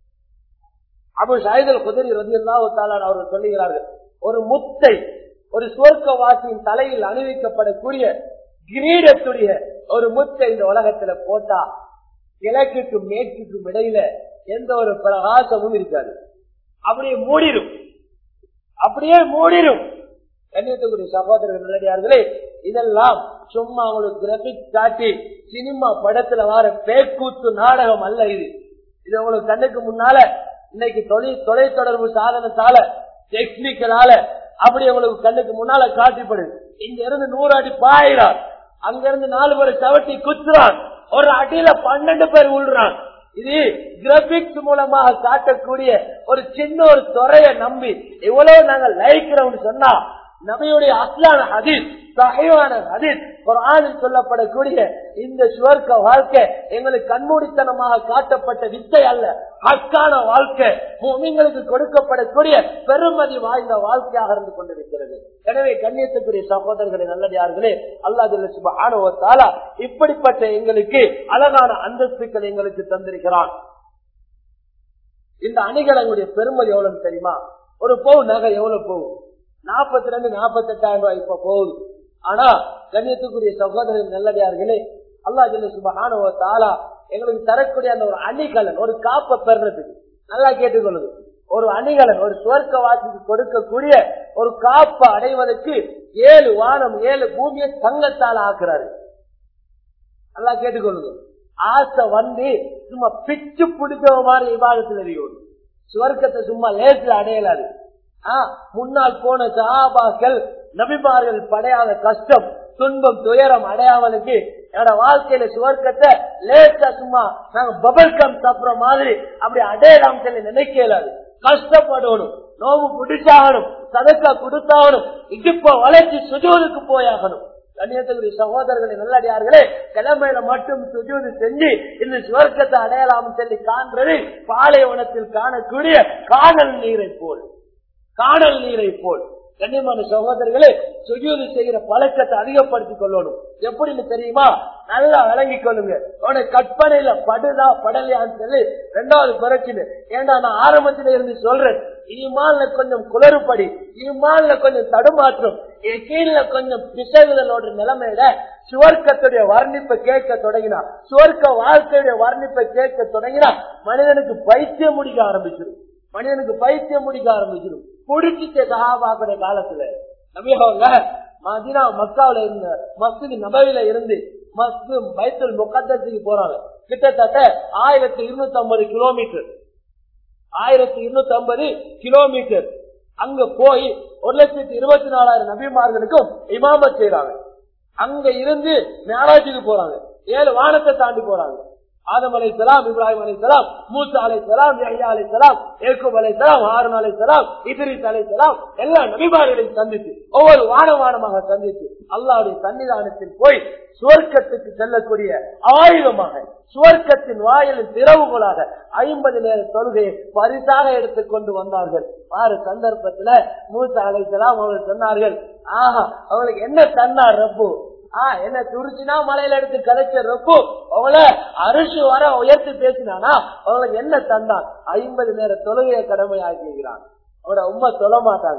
அபு ஷாயிதல் குதிரி ரதியல்லாஹு அவர்கள் சொல்லுகிறார்கள் ஒரு முத்தை ஒரு சுவர்க்கவாசியின் தலையில் அணிவிக்கப்படக்கூடிய கிரீடத்துடைய ஒரு முத்தை இந்த உலகத்துல போட்டா கிழக்குக்கும் மேற்குக்கும் இடையில எந்த ஒரு பிரகாசமும் இருக்காது அப்படியே மூடிடும் அப்படியே மூடிடும் கண்ணியத்துக்குரிய சகோதரர்கள் நல்லடியார்களே இதெல்லாம் சும்மா உங்களுக்கு கிராபிக் காட்டி சினிமா படத்துல வர பேக்கூத்து நாடகம் அல்ல இது இது உங்களுக்கு கண்ணுக்கு முன்னால இன்னைக்கு தொழில் தொலைத்தொடர்பு சாதனத்தால டெக்னிக்கலால அப்படி உங்களுக்கு கண்ணுக்கு முன்னால காட்டிப்படுது இங்க இருந்து நூறு அடி பாயிறான் அங்க இருந்து நாலு பேர் சவட்டி குத்துறான் ஒரு அடியில பன்னெண்டு பேர் உள்றான் இது கிராபிக்ஸ் மூலமாக காட்டக்கூடிய ஒரு சின்ன ஒரு துறையை நம்பி எவ்வளவு நாங்க லைக்கிறோம்னு சொன்னா நபியுடைய அஸ்லான ஹதீஸ் சகைவான ஹதீஸ் ஒரு ஆணில் சொல்லப்படக்கூடிய இந்த சுவர்க்க வாழ்க்கை எங்களுக்கு கண்மூடித்தனமாக காட்டப்பட்ட வித்தை அல்ல ஹக்கான வாழ்க்கை உங்களுக்கு கொடுக்கப்படக்கூடிய பெருமதி வாய்ந்த வாழ்க்கையாக இருந்து கொண்டிருக்கிறது எனவே கண்ணியத்துக்குரிய சகோதரர்களை நல்லதார்களே அல்லாஹ் சுபானுவத்தாலா இப்படிப்பட்ட எங்களுக்கு அழகான அந்தஸ்துக்கள் எங்களுக்கு தந்திருக்கிறான் இந்த அணிகலங்களுடைய பெருமதி எவ்வளவு தெரியுமா ஒரு பவு நகை எவ்வளவு போகும் நாற்பத்தி ரெண்டு நாற்பத்தி எட்டாயிரம் ரூபாய் இப்ப போகுது ஆனா கண்ணியத்துக்குரிய சகோதரர்கள் நல்லடியார்களே அல்லா ஜல்ல சுபஹானோ தாலா எங்களுக்கு தரக்கூடிய அந்த ஒரு அணிகலன் ஒரு காப்பை பெறதுக்கு நல்லா கேட்டுக்கொள்ளுது ஒரு அணிகலன் ஒரு சுவர்க்க வாசிக்கு கொடுக்கக்கூடிய ஒரு காப்பை அடைவதற்கு ஏழு வானம் ஏழு பூமியை தங்கத்தால் ஆக்குறாரு நல்லா கேட்டுக்கொள்ளுது ஆசை வந்து சும்மா பிச்சு பிடிச்ச மாதிரி விவாதத்தில் அறியும் சுவர்க்கத்தை சும்மா லேசில் அடையலாது முன்னால் போன சஹாபாக்கள் நபிமார்கள் படையாத கஷ்டம் துன்பம் துயரம் அடையாமலுக்கு என்னோட வாழ்க்கையில சுவர்க்கத்தை லேசா சும்மா நாங்க பபல் கம் சாப்பிடுற மாதிரி அப்படி அடையலாம் சொல்லி நினைக்கலாது கஷ்டப்படணும் நோவு பிடிச்சாகணும் சதக்கா கொடுத்தாகணும் இடுப்ப வளர்ச்சி சுஜோதுக்கு போயாகணும் கண்ணியத்துக்குரிய சகோதரர்களை நல்லடியார்களே கிழமையில மட்டும் சுஜூது செஞ்சு இந்த சுவர்க்கத்தை அடையலாம் சொல்லி காண்றது பாலைவனத்தில் காணக்கூடிய காணல் நீரை போல் காணல் நீரை போல் கண்ணியமான சகோதரர்களே சுஜூது செய்கிற பழக்கத்தை அதிகப்படுத்திக் கொள்ளணும் எப்படின்னு தெரியுமா நல்லா விளங்கிக் கொள்ளுங்க உன கற்பனையில படுதா படலையான்னு சொல்லி ரெண்டாவது பிரச்சனை ஏண்டா நான் ஆரம்பத்தில இருந்து சொல்றேன் ஈமான்ல கொஞ்சம் குளறுபடி ஈமான்ல கொஞ்சம் தடுமாற்றம் கீழ கொஞ்சம் பிசகுதலோட நிலைமையில சுவர்க்கத்துடைய வர்ணிப்பை கேட்க தொடங்கினா சுவர்க்க வாழ்க்கையுடைய வர்ணிப்பை கேட்க தொடங்கினா மனிதனுக்கு பைத்தியம் முடிக்க ஆரம்பிச்சிடும் மனிதனுக்கு பைத்தியம் முடிக்க ஆரம்பிச்சிடும் குடிச்சிட்ட சகாபாக்குடைய காலத்துல நபியவங்க மதினா மக்காவில இருந்த மஸ்து நபவில இருந்து மஸ்து பைத்தல் முக்கத்துக்கு போறாங்க கிட்டத்தட்ட ஆயிரத்தி இருநூத்தி ஐம்பது கிலோமீட்டர் ஆயிரத்தி இருநூத்தி ஐம்பது கிலோமீட்டர் அங்க போய் ஒரு லட்சத்தி இருபத்தி நாலாயிரம் நபிமார்களுக்கும் இமாமத் செய்யறாங்க அங்க இருந்து மேராஜுக்கு போறாங்க ஏழு வானத்தை தாண்டி போறாங்க ஆதம் அலை சலாம் இப்ராஹிம் அலை சலாம் மூசா அலை சலாம் யஹ்யா அலை சலாம் ஏக்கூப் அலை சலாம் ஹாரன் அலை சலாம் இத்ரிஸ் அலை சலாம் எல்லா நபிமார்களையும் சந்தித்து ஒவ்வொரு வானம் வானமாக சந்தித்து அல்லாவுடைய சன்னிதானத்தில் போய் சுவர்க்கத்துக்கு செல்லக்கூடிய ஆயுதமாக சுவர்க்கத்தின் வாயிலின் திறவுகளாக ஐம்பது நேர தொழுகையை பரிசாக எடுத்துக் கொண்டு வந்தார்கள் ஆறு சந்தர்ப்பத்துல மூசா அலை சலாம் அவர்கள் சொன்னார்கள் ஆஹா அவங்களுக்கு என்ன தன்னார் ரப்பு ஆஹ் என்ன துடிச்சுனா மலையில எடுத்து கதைச்ச ரொப்பு அவங்கள அரிசி வர உயர்த்தி பேசினானா அவங்களுக்கு என்ன தந்தான் ஐம்பது நேர தொழுகையை கடமை ஆக்கிக்கிறான் அவட உண்மை சொல்ல மாட்டாங்க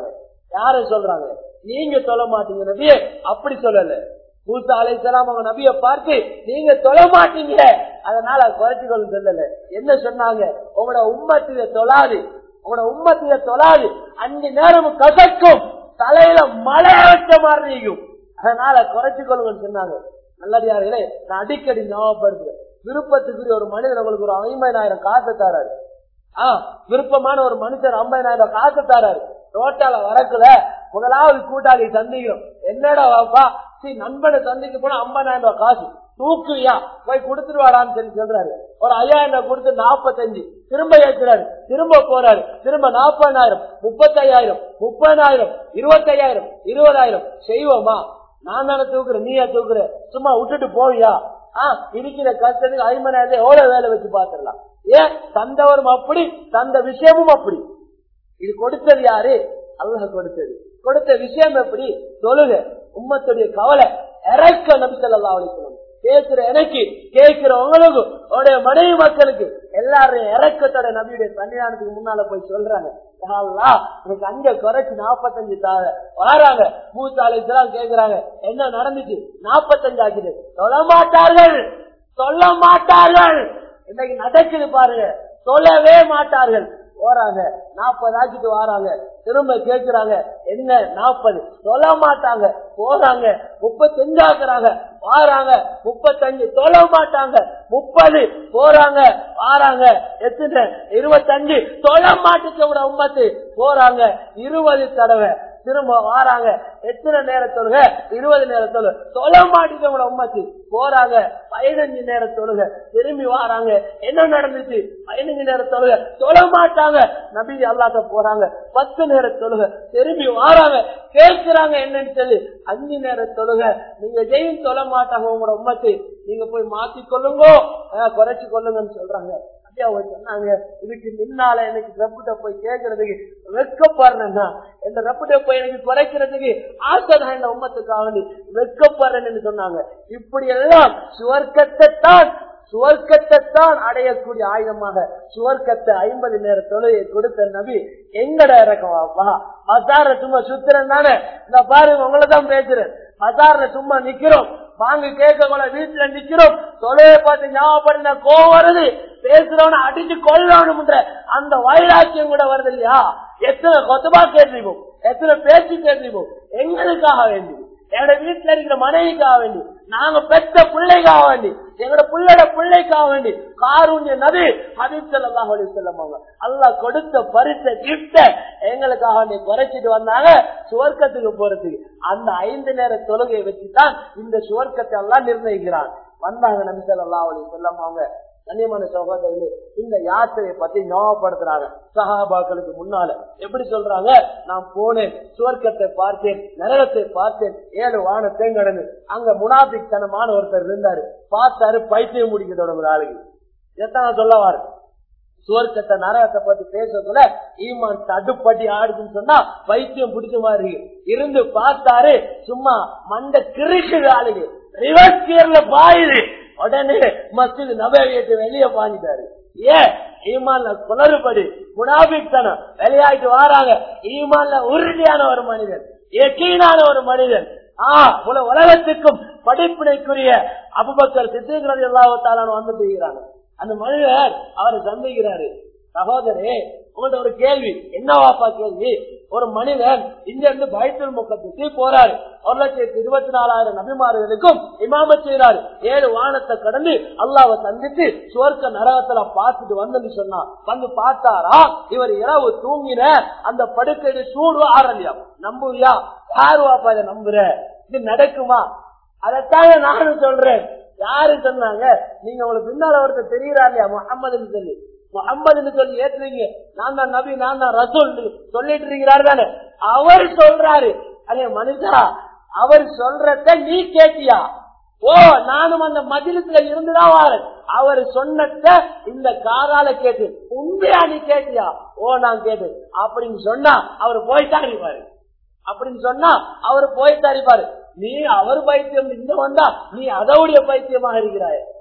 யார சொல்றாங்க நீங்க சொல்ல மாட்டீங்க நபியே அப்படி சொல்லல மூசா அலைசலாம் அவங்க நபிய பார்த்து நீங்க தொழ மாட்டீங்க அதனால குறைச்சிக்கொள்ள சொல்லல என்ன சொன்னாங்க உங்களோட உம்மத்தில தொழாது உங்களோட உம்மத்தில தொழாது அஞ்சு நேரம் கசக்கும் தலையில மழை வச்ச மாதிரி இருக்கும் அதனால குறைச்சிக்கொள்ளுங்கன்னு சொன்னாங்க நல்லடியார்களே நான் அடிக்கடி ஞாபகப்படுத்துறேன் விருப்பத்துக்குரிய ஒரு மனிதன் உங்களுக்கு ஒரு ஐம்பதாயிரம் காசு தராரு ஆஹ் விருப்பமான ஒரு மனுஷன் ஐம்பதாயிரம் காசு தராரு ரோட்டால வரக்குல முதலாவது கூட்டாளி சந்திக்கிறோம் என்னடா வாப்பா சரி நண்பனை சந்திக்க போனா ஐம்பதாயிரம் ரூபாய் காசு தூக்குவியா போய் கொடுத்துருவாடான்னு சொல்லி சொல்றாரு ஒரு ஐயாயிரம் ரூபாய் கொடுத்து நாற்பத்தஞ்சு திரும்ப ஏற்றுறாரு திரும்ப போறாரு திரும்ப நாற்பதாயிரம் முப்பத்தையாயிரம் முப்பதாயிரம் இருபத்தையாயிரம் இருபதாயிரம் செய்வோமா நான் தானே தூக்குறேன் நீயா தூக்குற சும்மா விட்டுட்டு போவியா ஆஹ் இருக்கிற கஷ்டத்துக்கு ஐம்பதாயிரத்தை எவ்வளவு வேலை வச்சு பாத்துடலாம் ஏன் தந்தவரும் அப்படி தந்த விஷயமும் அப்படி இது கொடுத்தது யாரு அல்லாஹ் கொடுத்தது கொடுத்த விஷயம் எப்படி தொழுக உம்மத்துடைய கவலை இறக்க நபி ஸல்லல்லாஹு அலைஹி வஸல்லம் கேட்கிற எனக்கு கேட்கிற உங்களுக்கு உடைய மனைவி மக்களுக்கு எல்லாரும் இறக்கத்தோட நபியுடைய சன்னிதானத்துக்கு முன்னால போய் சொல்றாங்க யா அல்லாஹ், எனக்கு அங்க குறைச்சு நாற்பத்தஞ்சு தாவ வராங்க மூத்தாலைக்கு கேக்குறாங்க என்ன நடந்துச்சு நாற்பத்தஞ்சு ஆக்கிது சொல்ல மாட்டார்கள் சொல்ல மாட்டார்கள் இன்னைக்கு நடக்குது பாருங்க சொல்லவே மாட்டார்கள் போறாங்க நாற்பது ஆக்கிட்டு வராங்க திரும்ப கேட்கிறாங்க என்ன நாற்பது சொல்ல மாட்டாங்க போறாங்க முப்பத்தஞ்சு ஆக்குறாங்க வாராங்க முப்பத்தஞ்சு சொல்ல மாட்டாங்க முப்பது போறாங்க வாராங்க எத்தனை இருபத்தஞ்சு சொல்ல மாட்டுக்க விட உம்மத்து போறாங்க இருபது தடவை திரும்ப வாராங்க எத்தனை நேரம் தொழுக இருபது நேரம் தொழுக சொல்ல மாட்டேங்க உம்மத்து போறாங்க பதினஞ்சு நேரம் தொழுக திரும்பி வாராங்க என்ன நடந்துச்சு பதினஞ்சு நேரம் தொழுக சொல்ல மாட்டாங்க நபி அல்லாட்ட போறாங்க பத்து நேரம் தொழுக திரும்பி வாராங்க கேட்கிறாங்க என்னன்னு சொல்லி அஞ்சு நேரம் தொழுக நீங்க ஜெயும் சொல்ல மாட்டாங்க உங்களோட உம்மத்து நீங்க போய் மாத்தி கொள்ளுங்க அஹ், குறைச்சு கொள்ளுங்கன்னு சொல்றாங்க அப்படியே அவங்க சொன்னாங்க இதுக்கு முன்னால எனக்கு ரப்பிட்ட போய் கேட்கறதுக்கு வெக்கப்படுறேன்னா இந்த ரப்பிட்ட போய் எனக்கு குறைக்கிறதுக்கு ஆசைதான் இந்த உம்மத்துக்காக வேண்டி வெக்கப்படுறேன்னு சொன்னாங்க இப்படி எல்லாம் சுவர்க்கத்தை தான் சுவர்க்கத்தை தான் அடையக்கூடிய ஆயுதமாக சுவர்க்கத்தை ஐம்பது நேர தொழுகை கொடுத்த நபி எங்கட இறக்கவாப்பா மசார சும்மா சுத்திரம் தானே இந்த பாருங்க உங்களை தான் பேசுறேன் மசார்ல சும்மா நிக்கிறோம் வாங்க கேட்க கூட வீட்டுல நிக்கிறோம் தொலைவை பார்த்து ஞாபகப்படுத்த கோவம் வருது பேசுறவன அடிச்சு கொள்ளணும்ன்ற அந்த வைராக்கியம் கூட வருது இல்லையா எத்தனை கொத்தபா கேட்டிருப்போம் எத்தனை பேச்சு கேட்டிருப்போம் எங்களுக்காக வேண்டி என்னோட வீட்டுல இருக்கிற மனைவிக்காக வேண்டி நாங்க பெற்ற பிள்ளைக்காக வேண்டி எங்களோட பிள்ளையோட பிள்ளைக்காக வேண்டி காரூண்ய நபி ஹபீப் ஸல்லல்லாஹு அலைஹி வஸல்லம் அவங்க அல்லாஹ் கொடுத்த பரிச கிஃப்ட எங்களுக்காக வேண்டி குறைச்சிட்டு வந்தாங்க சுவர்க்கத்துக்கு போறதுக்கு அந்த ஐந்து நேர தொழுகையை வச்சுதான் இந்த சுவர்க்கத்தை எல்லாம் நிர்ணயிக்கிறான் வந்தாங்க நபி ஸல்லல்லாஹு அலைஹி வஸல்லம் அவங்க கண்ணியமான சகோதரர்களே இந்த யாத்திரையை பத்தி ஞாபகப்படுத்துறாங்க சஹாபாக்களுக்கு முன்னால எப்படி சொல்றாங்க நான் போனேன் சுவர்க்கத்தை பார்த்தேன் நரகத்தை பார்த்தேன் ஏழு வானத்தை கடந்து அங்க முனாபிக் தனமான ஒருத்தர் இருந்தாரு பார்த்தாரு பைத்தியம் முடிக்க தொடங்குற ஆளுக்கு எத்தனை சொல்லவாரு சுவர்க்கத்தை நரகத்தை பத்தி பேசக்குள்ள ஈமான் தடுப்படி ஆடுதுன்னு சொன்னா பைத்தியம் பிடிச்ச மாதிரி இருக்கு. இருந்து பார்த்தாரு சும்மா மண்டை கிரிக்குது ஆளுக்கு ரிவர்ஸ் கியர்ல பாயுது உடனே மஸ்ஜித் நபவியத்தை வெளியே பாஞ்சிட்டாரு ஏன் ஈமான்ல குளறுபடி முனாபித்தனம் வெளியாயிட்டு வராங்க ஈமான்ல உறுதியான ஒரு மனிதன் எக்கீனான ஒரு மனிதன் ஆஹ் உல உலகத்துக்கும் படிப்பினைக்குரிய அபுபக்கர் சித்திகிறது எல்லாத்தாலும் வந்து போகிறாங்க அந்த மனிதர் அவரை சந்திக்கிறாரு சகோதரே உங்கள்ட்ட ஒரு கேள்வி என்னவாப்பா கேள்வி ஒரு மனிதன் இங்க இருந்து பைத்தல் முக்கத்துக்கு போறாரு ஒரு லட்சத்தி இருபத்தி நாலாயிரம் நபிமார்களுக்கும் இமாம செய்யறாரு ஏழு வானத்தை கடந்து அல்லாவை சந்தித்து சுவர்க்க நரகத்துல பார்த்துட்டு வந்து சொன்னா வந்து பார்த்தாரா இவர் இரவு தூங்கின அந்த படுக்கையில சூடு ஆரம்பியா நம்புவியா யாருவாப்பா இதை நம்புற இது நடக்குமா அதைத்தாங்க நானும் சொல்றேன் யாரு சொன்னாங்க நீங்க உங்களுக்கு பின்னால ஒருத்தர் தெரியுறா இல்லையா முகம்மதுன்னு சொல்லி முகம்மதுன்னு சொல்லி ஏத்துறீங்க நான் தான் நபி நான் தான் ரசூல் சொல்லிட்டு இருக்கிறாரு தானே அவர் சொல்றாரு அதே மனுஷா அவர் சொல்றத நீ கேட்டியா ஓ நானும் அந்த மதிலத்துல இருந்துதான் வாரேன் அவர் சொன்னத இந்த காதால கேட்டு உண்மையா நீ கேட்டியா ஓ நான் கேட்டு அப்படின்னு சொன்னா அவர் போய்தான் இருப்பாரு அப்படின்னு சொன்னா அவர் போய் தரிப்பாரு நீ அவர் பைத்தியம் இங்க வந்தா நீ அதவுடைய பைத்தியமாக இருக்கிறாய்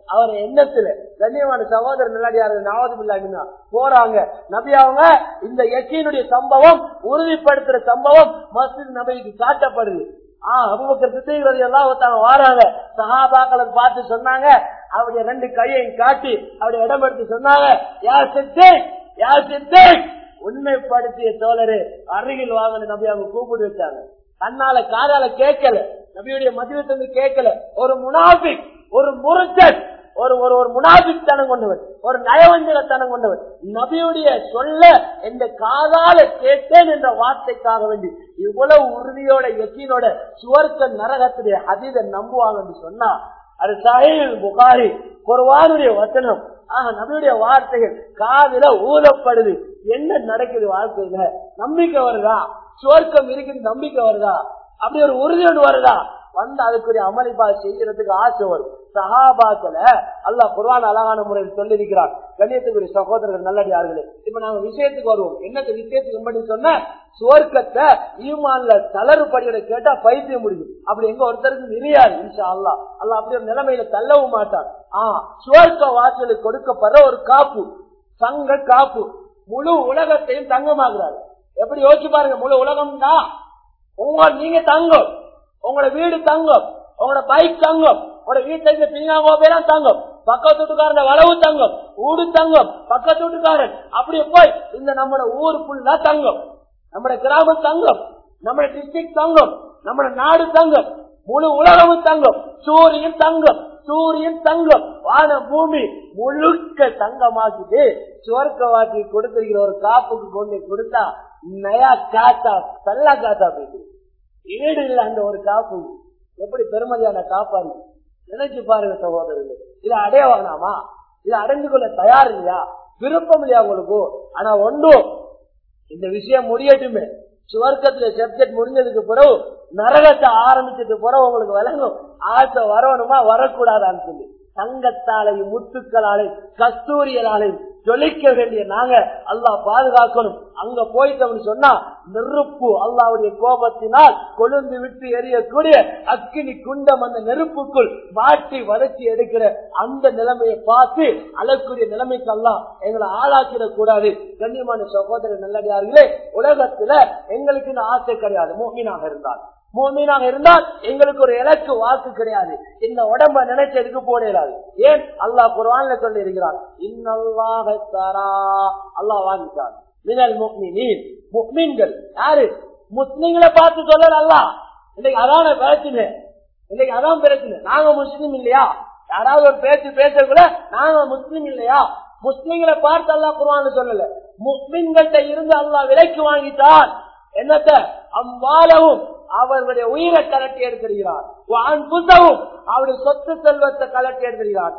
அவர் எண்ணத்துல கண்ணியமான சகோதரர் நிலடியார்கள் நாவதுமில்லா போறாங்க நபி அவங்க இந்த யக்கீனுடைய சம்பவம் உறுதிப்படுத்துற சம்பவம் மஸ்ஜித் நபிக்கு காட்டப்படுது ஆஹ் அபுபக்கர் சித்திகிறது எல்லாம் வாராங்க சஹாபாக்களை பார்த்து சொன்னாங்க அவருடைய ரெண்டு கையையும் காட்டி அவருடைய இடம் எடுத்து சொன்னாங்க யார் சித்தே யார் சித்தே உண்மைப்படுத்திய தோழரு அருகில் வாங்கின நபி அவங்க கூப்பிட்டு வச்சாங்க கண்ணால காதால கேட்கல நபியுடைய மதியத்தை கேட்கல ஒரு முனாபிக் ஒரு முருத்தன் ஒரு ஒரு ஒரு முனாபித்தனம் கொண்டவர் ஒரு நயவஞ்சகத்தனம் கொண்டவர் நபியுடைய சொல்ல எந்த காதால கேட்டேன் என்ற வார்த்தைக்காக வேண்டி இவ்வளவு உறுதியோட எக்கினோட சுவர்க்க நரகத்துடைய அதித நம்புவாங்க என்று சொன்னா அது சஹீல் புகாரி குர்வானுடைய வசனம் ஆக நபியுடைய வார்த்தைகள் காதுல ஊதப்படுது என்ன நடக்குது வாழ்க்கையில நம்பிக்கை வருதா சுவர்க்கம் இருக்குது நம்பிக்கை வருதா அப்படி ஒரு உறுதியோடு வருதா வந்து அதுக்குரிய அமளிப்பா செய்யறதுக்கு ஆசை வரும் சஹாபாக்கள அல்லாஹ் குர்வான் அழகான முறையில் சொல்லியிருக்கிறார் கண்ணியத்துக்குரிய சகோதரர்கள் நல்லடியார்களே இப்ப நாங்க விஷயத்துக்கு வருவோம் என்னத்த விஷயத்துக்கு முன்னாடி சொன்ன சுவர்க்கத்தை ஈமான்ல தளறு படியோட கேட்டா பைத்தியம் முடியும் அப்படி எங்க ஒருத்தருக்கு தெரியாது இன்ஷா அல்லா அல்ல அப்படி ஒரு நிலைமையில தள்ளவும் மாட்டார் ஆஹ் சுவர்க்க வாசலுக்கு கொடுக்கப்படுற ஒரு காப்பு தங்க காப்பு முழு உலகத்தையும் தங்கமாகிறாரு எப்படி யோசிச்சு பாருங்க முழு உலகம்னா உங்க நீங்க தங்கம் உங்களோட வீடு தங்கம் உங்களோட பைக் தங்கம் உங்களோட வீட்டுல இருக்க பின்னாங்கோப்பெல்லாம் தங்கம் பக்கத்து வீட்டுக்காரன் வளவு தங்கம் ஊடு தங்கம் பக்கத்து வீட்டுக்காரன் அப்படியே போய் இந்த நம்மளோட ஊர் ஃபுல்லா தங்கம் நம்மட கிராமம் தங்கம் நம்மட டிஸ்ட்ரிக்ட் தங்கம் நம்மட நாடு தங்கம் முழு உலகமும் தங்கம் சூரியன் தங்கம் சூரியன் தங்கம் வான பூமி முழுக்க தங்கமாக்கிட்டு சுவர்க்கவாக்கி கொடுத்திருக்கிற ஒரு காப்புக்கு கொண்டு கொடுத்தா நயா காத்தா தல்லா காத்தா போயிட்டு ஈடு இல்ல அந்த ஒரு காப்பு எப்படி பெருமதியான காப்பா இருக்கு நினைச்சு பாருங்க சகோதரர்கள் இதை அடைய வேணாமா இதை அடைஞ்சு கொள்ள தயார் இல்லையா விருப்பம் இல்லையா உங்களுக்கு ஆனா ஒன்றும் இந்த விஷயம் முடியட்டுமே சுவர்க்கத்துல சப்ஜெக்ட் முடிஞ்சதுக்கு பிறகு நரகத்தை ஆரம்பிச்சது பிறகு உங்களுக்கு விளங்கும் ஆசை வரணுமா வரக்கூடாதான்னு சொல்லி தங்கத்தாலையும் முத்துக்களாலையும் கஸ்தூரியலாலையும் ஜொலிக்க வேண்டிய நாங்க அல்லா பாதுகாக்கணும் அங்க போயிட்டோம்னு சொன்னா நெருப்பு அல்லாவுடைய கோபத்தினால் கொழுந்து விட்டு எரியக்கூடிய அக்கினி குண்டம் அந்த நெருப்புக்குள் வாட்டி வதச்சி எடுக்கிற அந்த நிலைமையை பார்த்து அழக்கூடிய நிலைமைக்கு எல்லாம் எங்களை ஆளாக்கிட கூடாது கண்ணியமான சகோதர நல்லடியார்களே உலகத்துல எங்களுக்கு இந்த ஆசை கிடையாது மோமினாக இருந்தால் மோமீனாக இருந்தால் எங்களுக்கு ஒரு இலக்கு வாக்கு கிடையாது இந்த உடம்ப நினைச்சதுக்கு போடாது ஏன் அல்லாஹ் குர்ஆன்ல சொல்லி இருக்கிறார் இன்னல்லாஹ தரா அல்லாஹ் வாங்கிட்டார் மினல் முஃமினீன் முஃமின்கள் யாரு முஸ்லிம்களை பார்த்து சொல்லல அல்லாஹ் இன்னைக்கு அதான பிரச்சனை இன்னைக்கு அதான் பிரச்சனை நாங்க முஸ்லீம் இல்லையா யாராவது ஒரு பேச்சு பேசக்குள்ள நாங்க முஸ்லீம் இல்லையா முஸ்லிம்களை பார்த்து அல்லாஹ் குர்ஆன் சொல்லல முஸ்லிம்கள்ட்ட இருந்து அல்லாஹ் விலைக்கு வாங்கிட்டான் என்னத்த அம்பாலவும் அவர்களுடைய உயிரை கலட்டி எடுக்கிறார் புத்தவும் அவருடைய சொத்து செல்வத்தை கலட்டி எடுக்கிறார்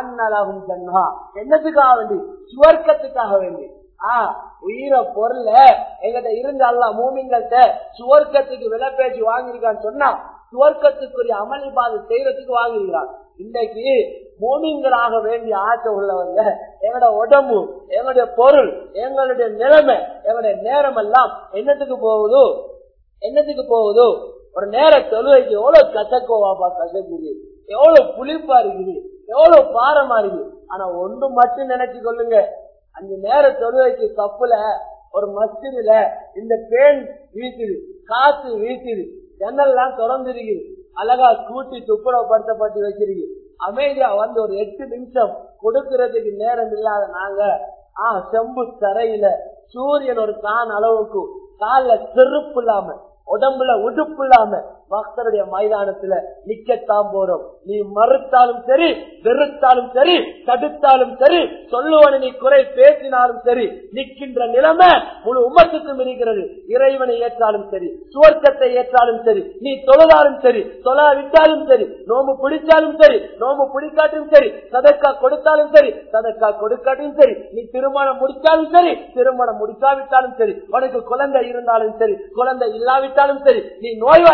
ஜன்னா என்னத்துக்காக வேண்டி சுவர்க்கத்துக்காக வேண்டி ஆஹ் உயிரை பொருள எங்கிட்ட இருந்து அல்ல மூமிங்கள்ட்ட சுவர்க்கத்துக்கு விலை பேசி வாங்கியிருக்கான்னு சொன்னா சுவர்க்கத்துக்குரிய அமளிபாது செய்யறதுக்கு வாங்கியிருக்கிறார் இன்றைக்கு மூமிங்களாக வேண்டிய ஆசை உள்ளவங்க எங்களோட உடம்பு எங்களுடைய பொருள் எங்களுடைய நிலைமை எங்களுடைய நேரம் எல்லாம் என்னத்துக்கு போகுதோ என்னத்துக்கு போகுதோ ஒரு நேர தொழுவைக்கு எவ்வளவு கசக்கோவாப்பா கசக்குது எவ்வளவு புளிப்பா இருக்குது எவ்வளவு பாரமா இருக்குது ஆனா ஒன்று மட்டும் நினைச்சு கொள்ளுங்க அந்த நேர தொழுவைக்கு கப்புல ஒரு மஸ்ஜிதுல இந்த பேன் வீசுது காத்து வீசுது ஜன்னல்லாம் திறந்துருக்குது அழகா கூட்டி துப்புரப்படுத்தப்பட்டு வச்சிருக்கு அமைதியா வந்து ஒரு எட்டு நிமிஷம் கொடுக்கறதுக்கு நேரம் இல்லாத நாங்க ஆஹ் செம்பு தரையில சூரியன் ஒரு கான் அளவுக்கு கால செருப்பு இல்லாம உடம்புல உடுப்பு இல்லாம பக்தருடைய மைதானத்துல நிக்கத்தான் போறோம் நீ மறுத்தாலும் சரி வெறுத்தாலும் சரி தடுத்தாலும் சரி சொல்லுவனு நீ குறை பேசினாலும் சரி நிற்கின்ற நிலைமை முழு உமத்துக்கும் இருக்கிறது இறைவனை ஏற்றாலும் சரி சுவர்க்கத்தை ஏற்றாலும் சரி நீ தொழுதாலும் சரி தொழாவிட்டாலும் சரி நோம்பு பிடிச்சாலும் சரி நோம்பு பிடிக்காட்டும் சரி சதக்கா கொடுத்தாலும் சரி சதக்கா கொடுக்காட்டும் சரி நீ திருமணம் முடிச்சாலும் சரி திருமணம் முடிக்காவிட்டாலும் சரி உனக்கு குழந்தை இருந்தாலும் சரி குழந்தை இல்லாவிட்டாலும் சரி நீ நோய்வாய்ப்பட்டாலும்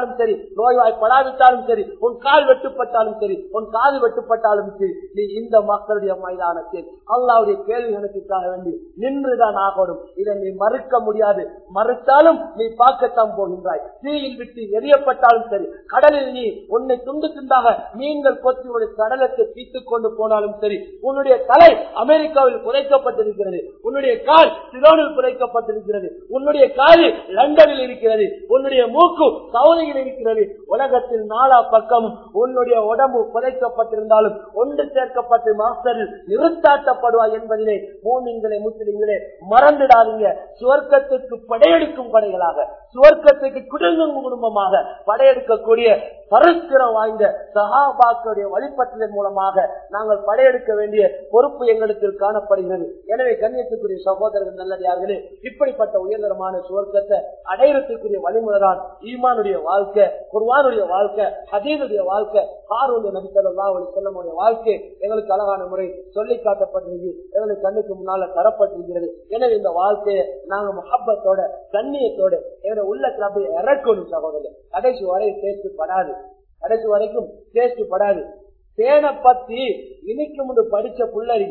வெட்டுப்பட்டாலும் சரி நோய்வாய்ப்படாவிட்டாலும் சரி உன் கால் வெட்டுப்பட்டாலும் சரி உன் காது வெட்டுப்பட்டாலும் சரி நீ இந்த மக்களுடைய மைதானத்தில் அல்லாவுடைய கேள்வி கணக்குக்காக வேண்டி நின்றுதான் ஆகணும் இதை நீ மறுக்க முடியாது மறுத்தாலும் நீ பார்க்கத்தான் போகின்றாய் தீயில் விட்டு எரியப்பட்டாலும் சரி கடலில் நீ உன்னை துண்டு துண்டாக மீன்கள் கொத்தி உன்னுடைய கடலுக்கு பீத்துக் கொண்டு போனாலும் சரி உன்னுடைய தலை அமெரிக்காவில் புதைக்கப்பட்டிருக்கிறது உன்னுடைய கால் சிலோனில் புதைக்கப்பட்டிருக்கிறது உன்னுடைய காது லண்டனில் இருக்கிறது உன்னுடைய மூக்கு சவுதியில் இருக்கிறது உலகத்தில் நாலா பக்கமும் உன்னுடைய உடம்பு புதைக்கப்பட்டிருந்தாலும் ஒன்று சேர்க்கப்பட்டு மாஸ்டரில் நிறுத்தாட்டப்படுவாய் என்பதிலே மூமிங்களே முஸ்லிம்களே மறந்துடாதீங்க சுவர்க்கத்துக்கு படையெடுக்கும் படைகளாக சுவர்க்கத்துக்கு குடும்பம் குடும்பமாக படையெடுக்கக்கூடிய பரஸ்பரம் வாய்ந்த சகாபாக்களுடைய வழிபட்டதன் மூலமாக நாங்கள் படையெடுக்க வேண்டிய பொறுப்பு எங்களுக்கு காணப்படுகிறது எனவே கண்ணியத்துக்குரிய சகோதரர்கள் நல்லதார்களே இப்படிப்பட்ட உயர்தரமான சுவர்க்கத்தை அடையறதுக்குரிய வழிமுறைதான் ஈமானுடைய வாழ்க்கை குர்வானுடைய வாழ்க்கை ஹதீனுடைய வாழ்க்கை ஹாரூன் நபித்தல்லா ஒரு செல்லமுடைய வாழ்க்கை எங்களுக்கு அழகான முறை சொல்லி காட்டப்பட்டிருக்கு எங்களுக்கு கண்ணுக்கு முன்னால தரப்பட்டிருக்கிறது எனவே இந்த வாழ்க்கையை நாங்க முகப்பத்தோட கண்ணியத்தோட எங்க உள்ளத்துல அப்படியே இறக்கணும் சகோதரர் கடைசி வரை டேஸ்ட் படாது கடைசி வரைக்கும் டேஸ்ட் படாது தேனை பத்தி இனிக்கு முன்பு படிச்ச புள்ளறி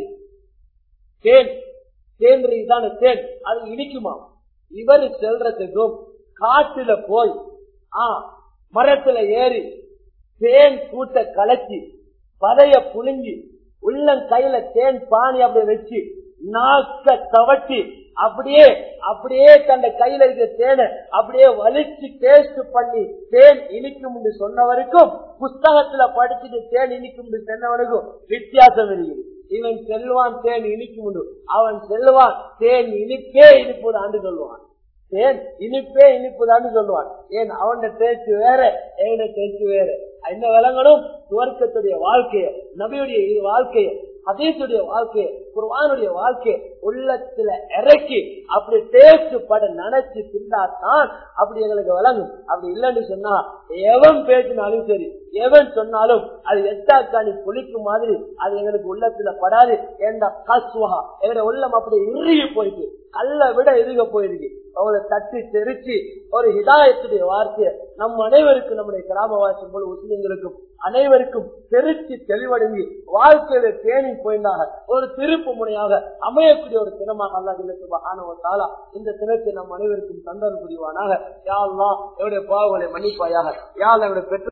தேன் தேன் தானே தேன் அது இனிக்குமா இவர் செல்றதுக்கும் காட்டுல போய் ஆ மரத்துல ஏறி தேன் கூட்ட கலச்சி பதைய புழுங்கி உள்ளம் கையில தேன் பானி அப்படியே வச்சு நாக்க தவட்டி அப்படியே அப்படியே தன் கையில இருக்க தேனை அப்படியே வலிச்சு டேஸ்ட் பண்ணி தேன் இனிக்கும் என்று சொன்னவருக்கும் புஸ்தகத்துல படிச்சுட்டு தேன் இனிக்கும் என்று சொன்னவனுக்கும் வித்தியாசம் இருக்குது இவன் செல்வான் தேன் இனிக்கும் உண்டு அவன் செல்வான் தேன் இனிப்பே இனிப்பு ஆண்டு சொல்லுவான் தேன் இனிப்பே இனிப்புதான்னு சொல்லுவான் ஏன் அவன் டேஸ்ட் வேற எவன டேஸ்ட் வேற என்ன விளங்கணும் துவர்க்கத்துடைய வாழ்க்கைய நபியுடைய வாழ்க்கைய அதேசுடைய வாழ்க்கைய குர்வானுடைய வாழ்க்கைய உள்ளத்துல இறக்கி அப்படி டேஸ்ட் பட நினைச்சு தின்னாதான் அப்படி எங்களுக்கு விளங்கும் அப்படி இல்லைன்னு சொன்னா எவன் பேசினாலும் சரி எவன் சொன்னாலும் அது எட்டாக்காணி புளிக்கும் மாதிரி அது எங்களுக்கு உள்ளத்துல படாது ஏண்டா கஸ்வகா எங்களுடைய உள்ளம் அப்படி இறுகி போயிட்டு கல்ல விட இருக போயிருக்கு அவங்களை தட்டி தெரிச்சு ஒரு ஹிதாயத்துடைய வார்த்தையை நம் அனைவருக்கும் நம்முடைய கிராமவாசி போல முஸ்லிம்களுக்கும் அனைவருக்கும் தெரிச்சு தெளிவடைந்து வாழ்க்கையில தேனி போயிருந்தாக ஒரு திருப்பு முனையாக அமையக்கூடிய ஒரு தினமாக அல்லா ஆனவத்தாலா இந்த தினத்தை நம் அனைவருக்கும் தந்தர் புரிவானாக யாழ்லா என்னுடைய பாவங்களை மன்னிப்பாயாக யாழ் என்னுடைய பெற்ற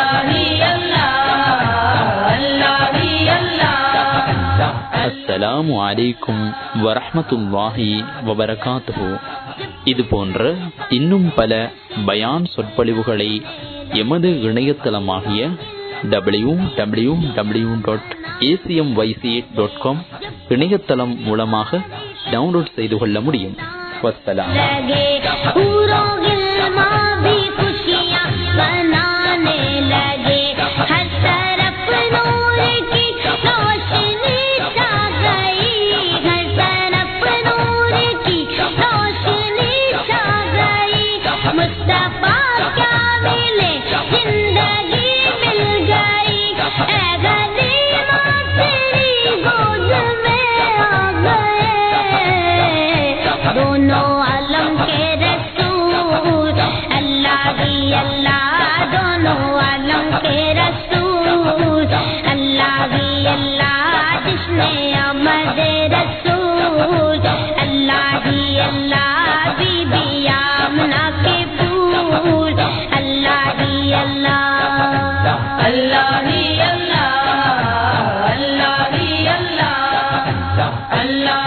அஸ்ஸலாமு அலைக்கும் வரஹ்மத்துல்லாஹி வபரகாத்துஹு இது போன்ற இன்னும் பல பயான் சொற்பொழிவுகளை எமது இணையதளமாகிய W W W dot ACM YC dot com இணையதளம் மூலமாக டவுன்லோட் செய்து கொள்ள முடியும் வசலாம் लगे पूरों गिलमा भी खुशियाँ मनाने लगे हर तरफ नूर की रोशनी छा गई हर तरफ नूर की रोशनी छा गई मुस्तफा क्या मिले जिंदगी मिल गई ऐ गनीमा तेरी गोद में आ गए दोनों आलम के रसूल अल्लाह ही अल्लाह दोनों आलम के रसूल अल्लाह ही अल्लाह जिसने अमद रसूल अल्लाह ही अल्लाह बीबी आमना के फूल अल्लाह ही अल्लाह अल्लाह ही अल्लाह अल्लाह ही अल्लाह अल्लाह